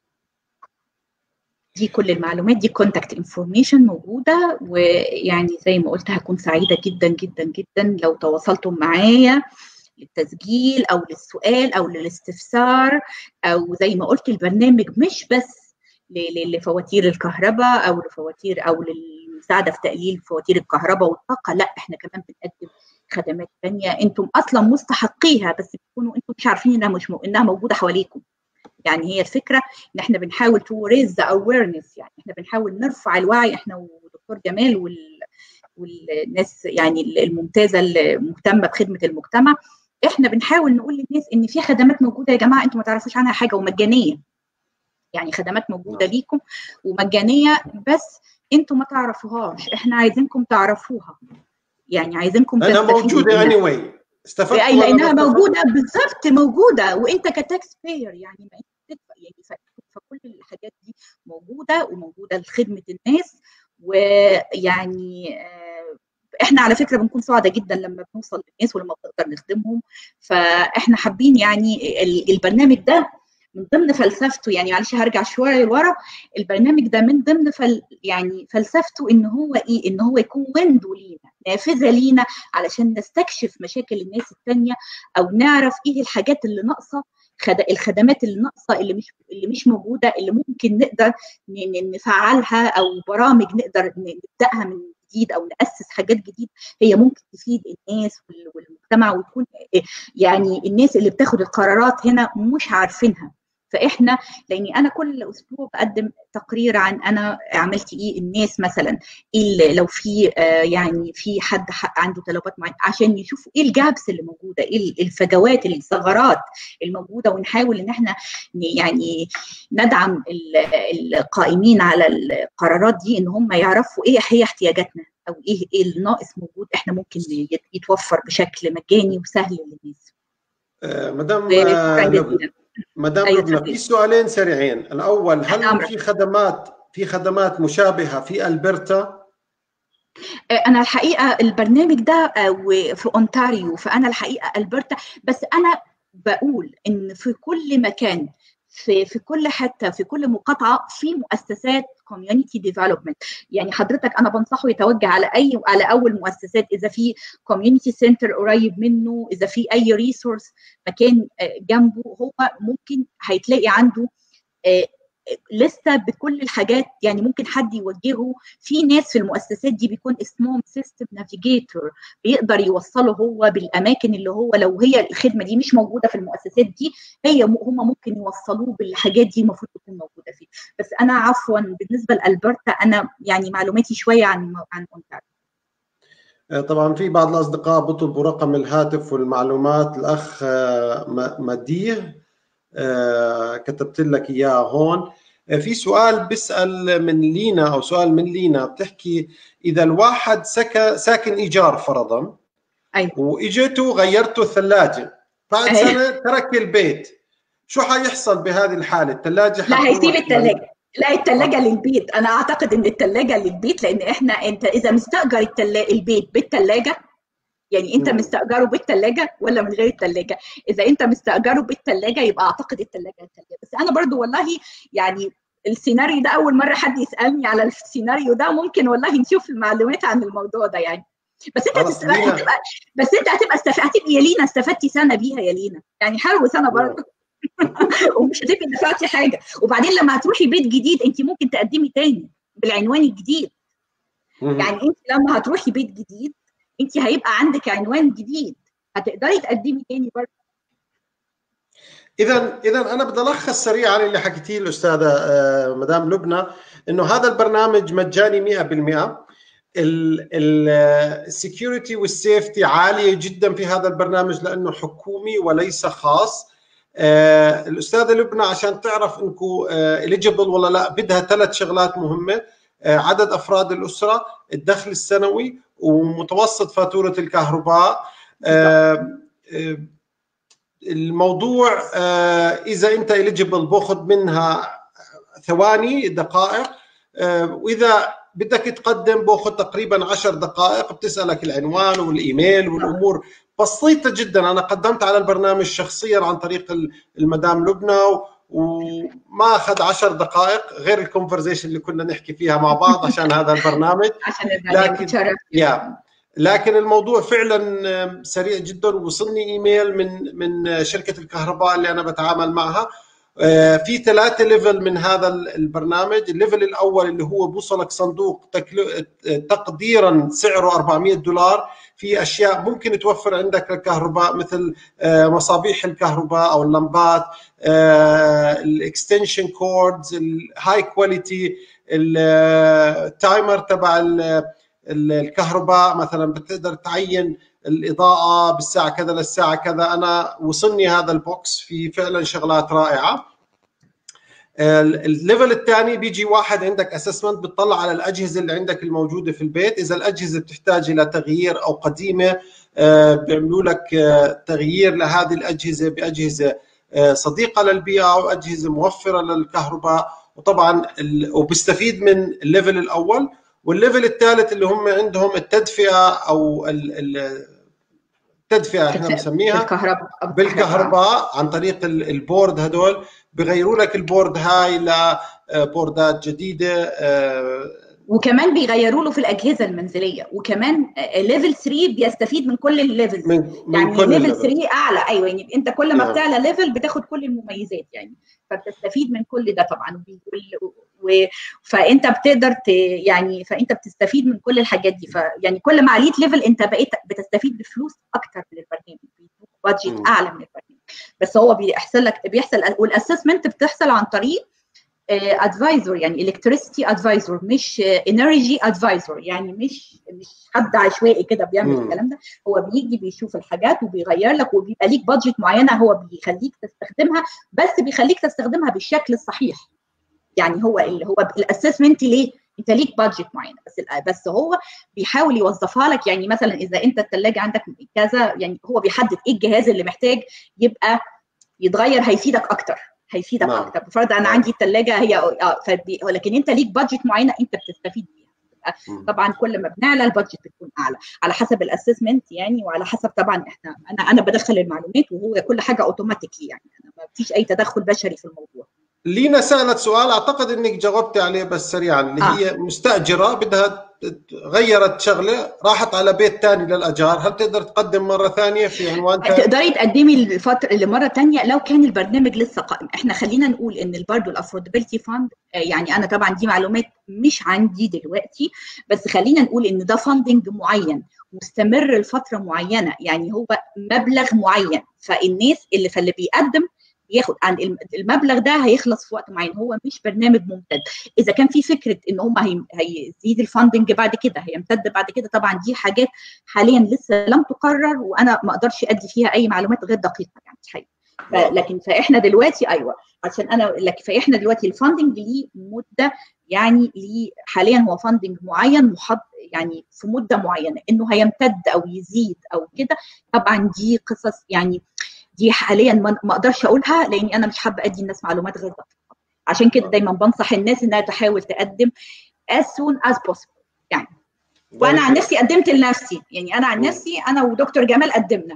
دي كل المعلومات دي كونتاكت انفورميشن موجوده ويعني زي ما قلت هكون سعيده جدا جدا جدا لو تواصلتم معايا للتسجيل او للسؤال او للاستفسار او زي ما قلت البرنامج مش بس لفواتير الكهرباء او لفواتير او للمساعده في تقليل فواتير الكهرباء والطاقه لا احنا كمان بنقدم خدمات ثانيه انتم اصلا مستحقيها بس بتكونوا انتم مش عارفين انها مش م... انها موجوده حواليكم يعني هي الفكره ان احنا بنحاول تو ريز ذا اويرنس يعني احنا بنحاول نرفع الوعي احنا ودكتور جمال وال والناس يعني الممتازه المهتمه بخدمه المجتمع احنا بنحاول نقول للناس ان في خدمات موجوده يا جماعه انتم ما تعرفوش عنها حاجه ومجانيه يعني خدمات موجوده ليكم ومجانيه بس انتم ما تعرفوهاش احنا عايزينكم تعرفوها يعني عايزينكم انا موجوده اني واي استفدت لانها موجوده بالظبط موجوده وانت كتاكس باير يعني ما انت بتدفع يعني فكل الحاجات دي موجوده وموجوده لخدمه الناس ويعني احنا على فكره بنكون سعداء جدا لما بنوصل للناس ولما بنقدر نخدمهم فاحنا حابين يعني البرنامج ده من ضمن فلسفته يعني معلش هرجع شويه لورا البرنامج ده من ضمن فل يعني فلسفته ان هو ايه ان هو يكون ويندو لينا نافذه لينا علشان نستكشف مشاكل الناس الثانيه او نعرف ايه الحاجات اللي ناقصه الخدمات اللي ناقصه اللي مش اللي مش موجوده اللي ممكن نقدر نفعلها او برامج نقدر نبداها من جديد او ناسس حاجات جديد هي ممكن تفيد الناس والمجتمع وتكون يعني الناس اللي بتاخد القرارات هنا مش عارفينها فاحنا لاني انا كل اسبوع بقدم تقرير عن انا عملت ايه الناس مثلا إيه لو في آه يعني في حد عنده طلبات معينه عشان يشوفوا ايه الجابس اللي موجوده ايه الفجوات الثغرات الموجوده ونحاول ان احنا يعني ندعم القائمين على القرارات دي ان هم يعرفوا ايه هي احتياجاتنا او ايه ايه الناقص موجود احنا ممكن يتوفر بشكل مجاني وسهل للناس. آه مدام مدام أيوة لبنى في سؤالين سريعين الاول هل في خدمات في خدمات مشابهه في البرتا انا الحقيقه البرنامج ده في اونتاريو فانا الحقيقه البرتا بس انا بقول ان في كل مكان في في كل حته في كل مقاطعه في مؤسسات كوميونتي ديفلوبمنت يعني حضرتك انا بنصحه يتوجه على اي على اول مؤسسات اذا في كوميونتي سنتر قريب منه اذا في اي ريسورس مكان جنبه هو ممكن هيتلاقي عنده لسه بكل الحاجات يعني ممكن حد يوجهه في ناس في المؤسسات دي بيكون اسمهم سيستم نافيجيتور بيقدر يوصله هو بالاماكن اللي هو لو هي الخدمه دي مش موجوده في المؤسسات دي هي هم ممكن يوصلوه بالحاجات دي المفروض تكون موجوده فيه بس انا عفوا بالنسبه لالبرتا انا يعني معلوماتي شويه عن عن اونتاريو طبعا في بعض الاصدقاء بيطلبوا رقم الهاتف والمعلومات الاخ مديه كتبت لك اياها هون في سؤال بيسال من لينا او سؤال من لينا بتحكي اذا الواحد سكن ساكن ايجار فرضا أيوة. واجته غيرته الثلاجه بعد أيوة. سنه ترك البيت شو حيحصل بهذه الحاله الثلاجه لا هيسيب الثلاجه لا الثلاجه آه. للبيت انا اعتقد ان الثلاجه للبيت لان احنا انت اذا مستاجر التلا... البيت بالثلاجه يعني انت مستاجره بالثلاجه ولا من غير الثلاجه اذا انت مستاجره بالثلاجه يبقى اعتقد الثلاجه الثلاجه بس انا برضو والله يعني السيناريو ده اول مره حد يسالني على السيناريو ده ممكن والله نشوف المعلومات عن الموضوع ده يعني بس انت هتبقى بس انت هتبقى استف... هتبقى يا لينا استفدتي سنه بيها يا لينا يعني حلو سنه برضه ومش هتبقي دفعتي حاجه وبعدين لما هتروحي بيت جديد انت ممكن تقدمي تاني بالعنوان الجديد يعني انت لما هتروحي بيت جديد انت هيبقى عندك عنوان جديد هتقدري تقدمي تاني برضه اذا اذا انا بدي الخص سريعا اللي حكيتيه الاستاذه مدام لبنى انه هذا البرنامج مجاني 100% السكيورتي والسيفتي عاليه جدا في هذا البرنامج لانه حكومي وليس خاص آه الاستاذه لبنى عشان تعرف انكم اليجيبل ولا لا بدها ثلاث شغلات مهمه آه عدد افراد الاسره الدخل السنوي ومتوسط فاتوره الكهرباء آه الموضوع اذا انت اليجيبل باخذ منها ثواني دقائق واذا بدك تقدم باخذ تقريبا 10 دقائق بتسالك العنوان والايميل والامور بسيطه جدا انا قدمت على البرنامج شخصيا عن طريق المدام لبنى وما اخذ 10 دقائق غير الكونفرزيشن اللي كنا نحكي فيها مع بعض عشان هذا البرنامج عشان لكن يا لكن الموضوع فعلا سريع جدا وصلني ايميل من من شركه الكهرباء اللي انا بتعامل معها في ثلاثة ليفل من هذا البرنامج الليفل الأول اللي هو بوصلك صندوق تقديرا سعره 400 دولار في أشياء ممكن توفر عندك الكهرباء مثل مصابيح الكهرباء أو اللمبات الاكستنشن كوردز الهاي كواليتي التايمر تبع الكهرباء مثلا بتقدر تعين الاضاءه بالساعه كذا للساعه كذا انا وصلني هذا البوكس في فعلا شغلات رائعه الليفل الثاني بيجي واحد عندك اسسمنت بتطلع على الاجهزه اللي عندك الموجوده في البيت اذا الاجهزه بتحتاج الى تغيير او قديمه بيعملوا لك تغيير لهذه الاجهزه باجهزه صديقه للبيئه او اجهزه موفره للكهرباء وطبعا وبيستفيد من الليفل الاول والليفل الثالث اللي هم عندهم التدفئه او التدفئه احنا بنسميها بالكهرباء بالكهرباء عن طريق البورد هدول بغيروا لك البورد هاي لبوردات جديده وكمان بيغيروا له في الاجهزه المنزليه وكمان ليفل 3 بيستفيد من كل الليفلز من, من يعني ليفل 3 اعلى ايوه يعني انت كل ما بتعلى ليفل بتاخد كل المميزات يعني فبتستفيد من كل ده طبعا و... فانت بتقدر ت... يعني فانت بتستفيد من كل الحاجات دي فيعني كل ما عليت ليفل انت بقيت بتستفيد بفلوس اكتر من البرنامج بادجت اعلى من البرنامج بس هو بيحصل لك بيحصل والاسسمنت بتحصل عن طريق ادفايزر يعني الكتريستي ادفايزر مش انرجي ادفايزر يعني مش مش حد عشوائي كده بيعمل م. الكلام ده هو بيجي بيشوف الحاجات وبيغير لك وبيبقى ليك بادجت معينه هو بيخليك تستخدمها بس بيخليك تستخدمها بالشكل الصحيح يعني هو اللي هو الاسسمنت ليه انت ليك بادجت معينه بس بس هو بيحاول يوظفها لك يعني مثلا اذا انت الثلاجه عندك كذا يعني هو بيحدد ايه الجهاز اللي محتاج يبقى يتغير هيفيدك اكتر هيفيدك نعم. اكتر بفرض انا نعم. عندي الثلاجه هي اه فبي... لكن انت ليك بادجت معينه انت بتستفيد بيها طبعا كل ما بنعلى البادجت بتكون اعلى على حسب الاسسمنت يعني وعلى حسب طبعا احنا انا انا بدخل المعلومات وهو كل حاجه اوتوماتيكلي يعني انا ما فيش اي تدخل بشري في الموضوع لينا سالت سؤال اعتقد انك جاوبت عليه بس سريعا اللي آه. هي مستاجره بدها غيرت شغله راحت على بيت ثاني للاجار هل تقدر تقدم مره ثانيه في عنوان ثاني تقدري تقدمي الفتره لمره ثانيه لو كان البرنامج لسه قائم احنا خلينا نقول ان برضه الافوردبيلتي فاند يعني انا طبعا دي معلومات مش عندي دلوقتي بس خلينا نقول ان ده فاندنج معين مستمر لفتره معينه يعني هو مبلغ معين فالناس اللي فاللي بيقدم ياخد عن المبلغ ده هيخلص في وقت معين هو مش برنامج ممتد اذا كان في فكره ان هم هيزيد الفاندنج بعد كده هيمتد بعد كده طبعا دي حاجات حاليا لسه لم تقرر وانا ما اقدرش ادي فيها اي معلومات غير دقيقه يعني حقيقة. لكن فاحنا دلوقتي ايوه عشان انا لك فاحنا دلوقتي الفاندنج ليه مده يعني ليه حاليا هو فاندنج معين محط يعني في مده معينه انه هيمتد او يزيد او كده طبعا دي قصص يعني دي حاليا ما اقدرش اقولها لاني انا مش حابه ادي الناس معلومات غير دقيقه عشان كده دايما بنصح الناس انها تحاول تقدم as soon as possible يعني وانا عن نفسي قدمت لنفسي يعني انا عن نفسي انا ودكتور جمال قدمنا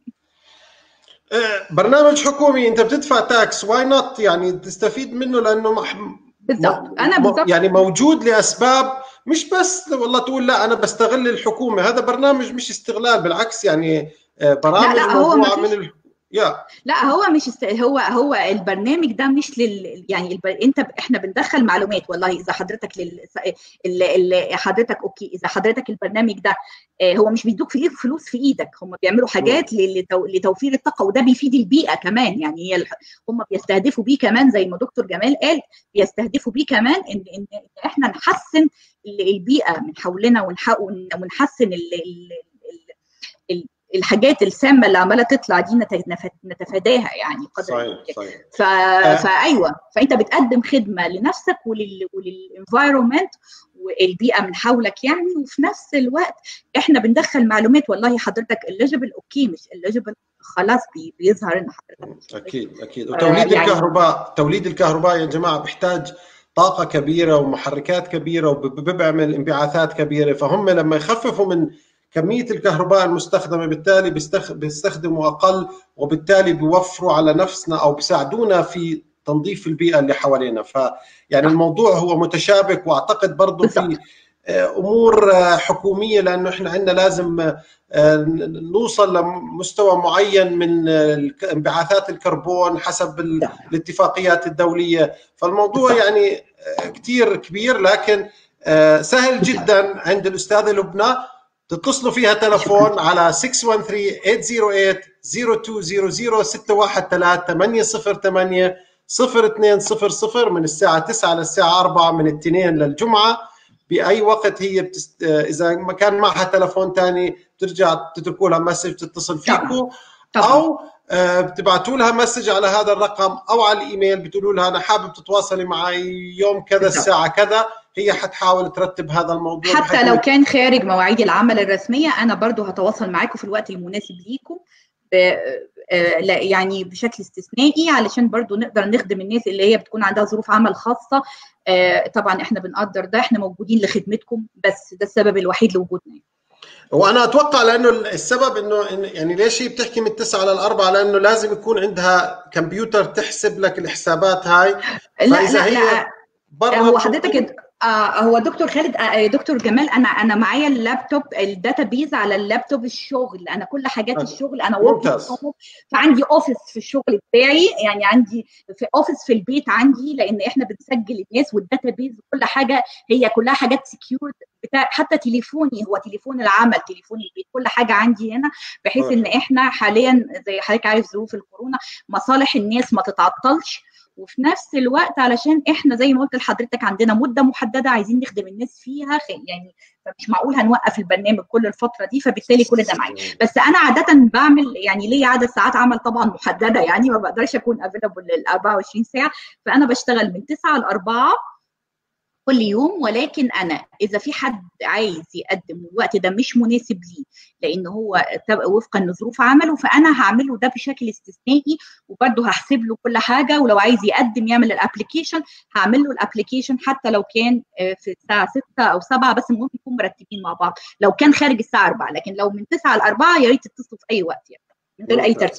آه، برنامج حكومي انت بتدفع تاكس واي نوت يعني تستفيد منه لانه مح... بالضبط انا بالضبط يعني موجود لاسباب مش بس والله تقول لا انا بستغل الحكومه هذا برنامج مش استغلال بالعكس يعني آه، برامج لا لا هو من ال... yeah. لا هو مش است... هو هو البرنامج ده مش لل يعني الب... انت احنا بندخل معلومات والله اذا حضرتك لل... ال... ال... حضرتك اوكي اذا حضرتك البرنامج ده آه، هو مش بيدوك فيه فلوس في ايدك هم بيعملوا حاجات لتو... لتوفير الطاقه وده بيفيد البيئه كمان يعني هي هم بيستهدفوا بيه كمان زي ما دكتور جمال قال بيستهدفوا بيه كمان ان ان احنا نحسن البيئه من حولنا ونحسن ال... ال... ال... الحاجات السامه اللي عماله تطلع دي نتفاداها يعني قدر صحيح صحيح ف... آه. فايوه فانت بتقدم خدمه لنفسك ولل وللانفايرمنت والبيئه من حولك يعني وفي نفس الوقت احنا بندخل معلومات والله حضرتك الليجبل اوكي مش الليجبل خلاص بي بيظهر ان حضرتك اكيد اكيد وتوليد آه يعني الكهرباء توليد الكهرباء يا جماعه بيحتاج طاقة كبيرة ومحركات كبيرة وبيعمل انبعاثات كبيرة فهم لما يخففوا من كميه الكهرباء المستخدمه بالتالي بيستخدموا اقل وبالتالي بيوفروا على نفسنا او بيساعدونا في تنظيف البيئه اللي حوالينا فيعني الموضوع هو متشابك واعتقد برضه في آه، امور آه، حكوميه لانه احنا عندنا لازم آه، نوصل لمستوى معين من انبعاثات الكربون حسب الاتفاقيات الدوليه فالموضوع يعني كثير كبير لكن سهل جدا عند الاستاذه لبنى تتصلوا فيها تلفون على 613 808 0200 613 808 0200 من الساعة 9 للساعة 4 من الاثنين للجمعة بأي وقت هي بتست... إذا ما كان معها تلفون ثاني بترجع تتركوا لها مسج تتصل فيكم أو آه، بتبعتوا لها مسج على هذا الرقم أو على الإيميل بتقولوا لها أنا حابب تتواصلي معي يوم كذا الساعة كذا هي حتحاول ترتب هذا الموضوع حتى لو كان خارج مواعيد العمل الرسميه انا برضو هتواصل معاكم في الوقت المناسب ليكم آه، يعني بشكل استثنائي علشان برضو نقدر نخدم الناس اللي هي بتكون عندها ظروف عمل خاصه آه، طبعا احنا بنقدر ده احنا موجودين لخدمتكم بس ده السبب الوحيد لوجودنا وانا اتوقع لانه السبب انه يعني ليش هي بتحكي من التسعه للاربعه لانه لازم يكون عندها كمبيوتر تحسب لك الحسابات هاي لا لا هي لا هو حضرتك آه هو دكتور خالد آه دكتور جمال انا انا معايا اللابتوب الداتا بيز على اللابتوب الشغل انا كل حاجات آه. الشغل انا ممتاز فعندي اوفيس في الشغل بتاعي يعني عندي في اوفيس في البيت عندي لان احنا بنسجل الناس والداتا بيز كل حاجه هي كلها حاجات سكيورد بتاع حتى تليفوني هو تليفون العمل تليفون البيت كل حاجه عندي هنا بحيث ان احنا حاليا زي حضرتك عارف ظروف الكورونا مصالح الناس ما تتعطلش وفي نفس الوقت علشان احنا زي ما قلت لحضرتك عندنا مده محدده عايزين نخدم الناس فيها يعني فمش معقول هنوقف البرنامج كل الفتره دي فبالتالي كل ده معايا بس انا عاده بعمل يعني ليا عدد ساعات عمل طبعا محدده يعني ما بقدرش اكون افيلبل لل 24 ساعه فانا بشتغل من 9 ل 4 كل يوم ولكن انا اذا في حد عايز يقدم الوقت ده مش مناسب ليه لان هو وفقا لظروف عمله فانا هعمله ده بشكل استثنائي وبرده هحسب له كل حاجه ولو عايز يقدم يعمل الابلكيشن هعمل له الابلكيشن حتى لو كان آه، في الساعه 6 او 7 بس المهم يكون مرتبين مع بعض لو كان خارج الساعه 4 لكن لو من 9 ل 4 يا ريت تتصلوا في اي وقت يعني من غير اي ترتيبات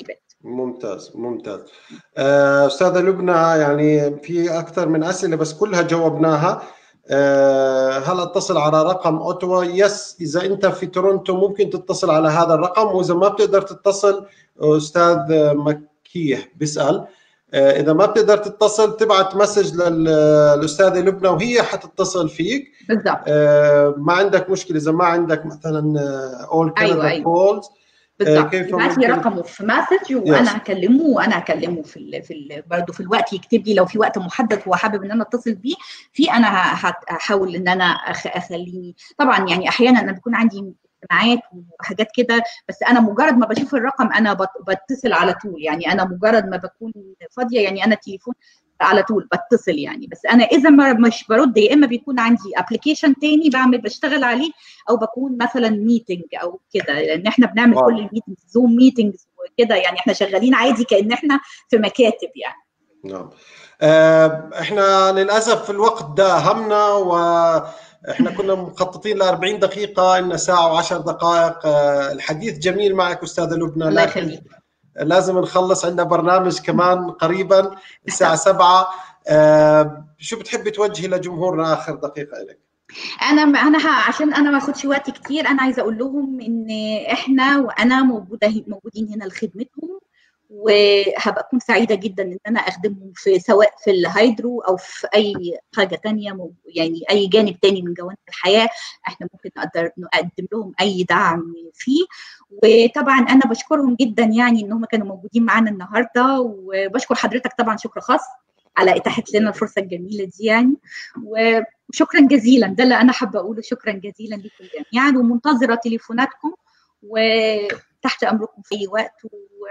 ممتاز ممتاز آه، استاذه لبنى يعني في اكثر من اسئله بس كلها جاوبناها آه، هل اتصل على رقم اوتوا يس اذا انت في تورونتو ممكن تتصل على هذا الرقم واذا ما بتقدر تتصل استاذ مكيه بيسال آه، اذا ما بتقدر تتصل تبعت مسج للاستاذه لبنى وهي حتتصل فيك بالضبط ما عندك مشكله اذا ما عندك مثلا اول كندا كولز بالظبط يبعت لي رقمه في مسج وانا هكلمه وانا هكلمه في ال في ال برضه في الوقت يكتب لي لو في وقت محدد هو حابب ان انا اتصل بيه في انا هحاول ان انا اخليني طبعا يعني احيانا انا بيكون عندي اجتماعات وحاجات كده بس انا مجرد ما بشوف الرقم انا بتصل على طول يعني انا مجرد ما بكون فاضيه يعني انا التليفون على طول بتصل يعني بس انا اذا ما مش برد يا اما بيكون عندي ابلكيشن تاني بعمل بشتغل عليه او بكون مثلا ميتنج او كده لان احنا بنعمل واو. كل الميتنجز زوم ميتنجز وكده يعني احنا شغالين عادي كان احنا في مكاتب يعني نعم آه احنا للاسف الوقت ده همنا و احنا كنا مخططين ل 40 دقيقة إن ساعة و10 دقائق آه، الحديث جميل معك أستاذة لبنى الله يخليك لازم نخلص عندنا برنامج كمان قريبا الساعة 7 آه شو بتحبي توجهي لجمهورنا آخر دقيقة لك؟ انا انا عشان انا ما اخدش وقت كتير انا عايزه اقول لهم ان احنا وانا موجوده موجودين هنا لخدمتهم وهبقى اكون سعيده جدا ان انا اخدمهم في سواء في الهيدرو او في اي حاجه تانية يعني اي جانب تاني من جوانب الحياه احنا ممكن نقدر نقدم لهم اي دعم فيه وطبعا انا بشكرهم جدا يعني ان هم كانوا موجودين معانا النهارده وبشكر حضرتك طبعا شكر خاص على اتاحه لنا الفرصه الجميله دي يعني وشكرا جزيلا ده اللي انا حابه اقوله شكرا جزيلا لكم جميعا ومنتظره تليفوناتكم وتحت امركم في اي وقت و...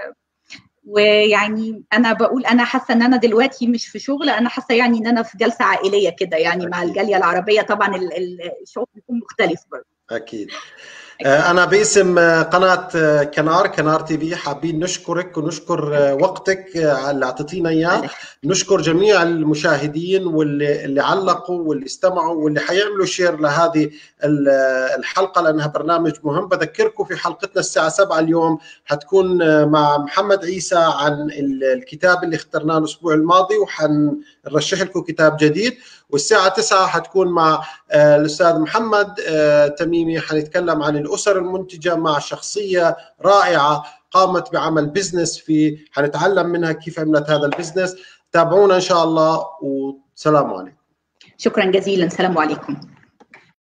ويعني انا بقول انا حاسه ان انا دلوقتي مش في شغل انا حاسه يعني ان انا في جلسه عائليه كده يعني مع الجاليه العربيه طبعا الشغل بيكون مختلف برضه اكيد آه، انا باسم آه، قناه آه، كنار كنار تي في حابين نشكرك ونشكر وقتك اللي اعطيتينا اياه نشكر جميع المشاهدين واللي اللي علقوا واللي استمعوا واللي حيعملوا شير لهذه الحلقه لانها برنامج مهم بذكركم في حلقتنا الساعه 7 اليوم حتكون مع محمد عيسى عن الكتاب اللي اخترناه الاسبوع الماضي وحنرشح لكم كتاب جديد والساعه 9 حتكون مع الاستاذ محمد تميمي حنتكلم عن الاسر المنتجه مع شخصيه رائعه قامت بعمل بزنس في حنتعلم منها كيف عملت هذا البزنس تابعونا ان شاء الله والسلام عليكم شكرا جزيلا السلام عليكم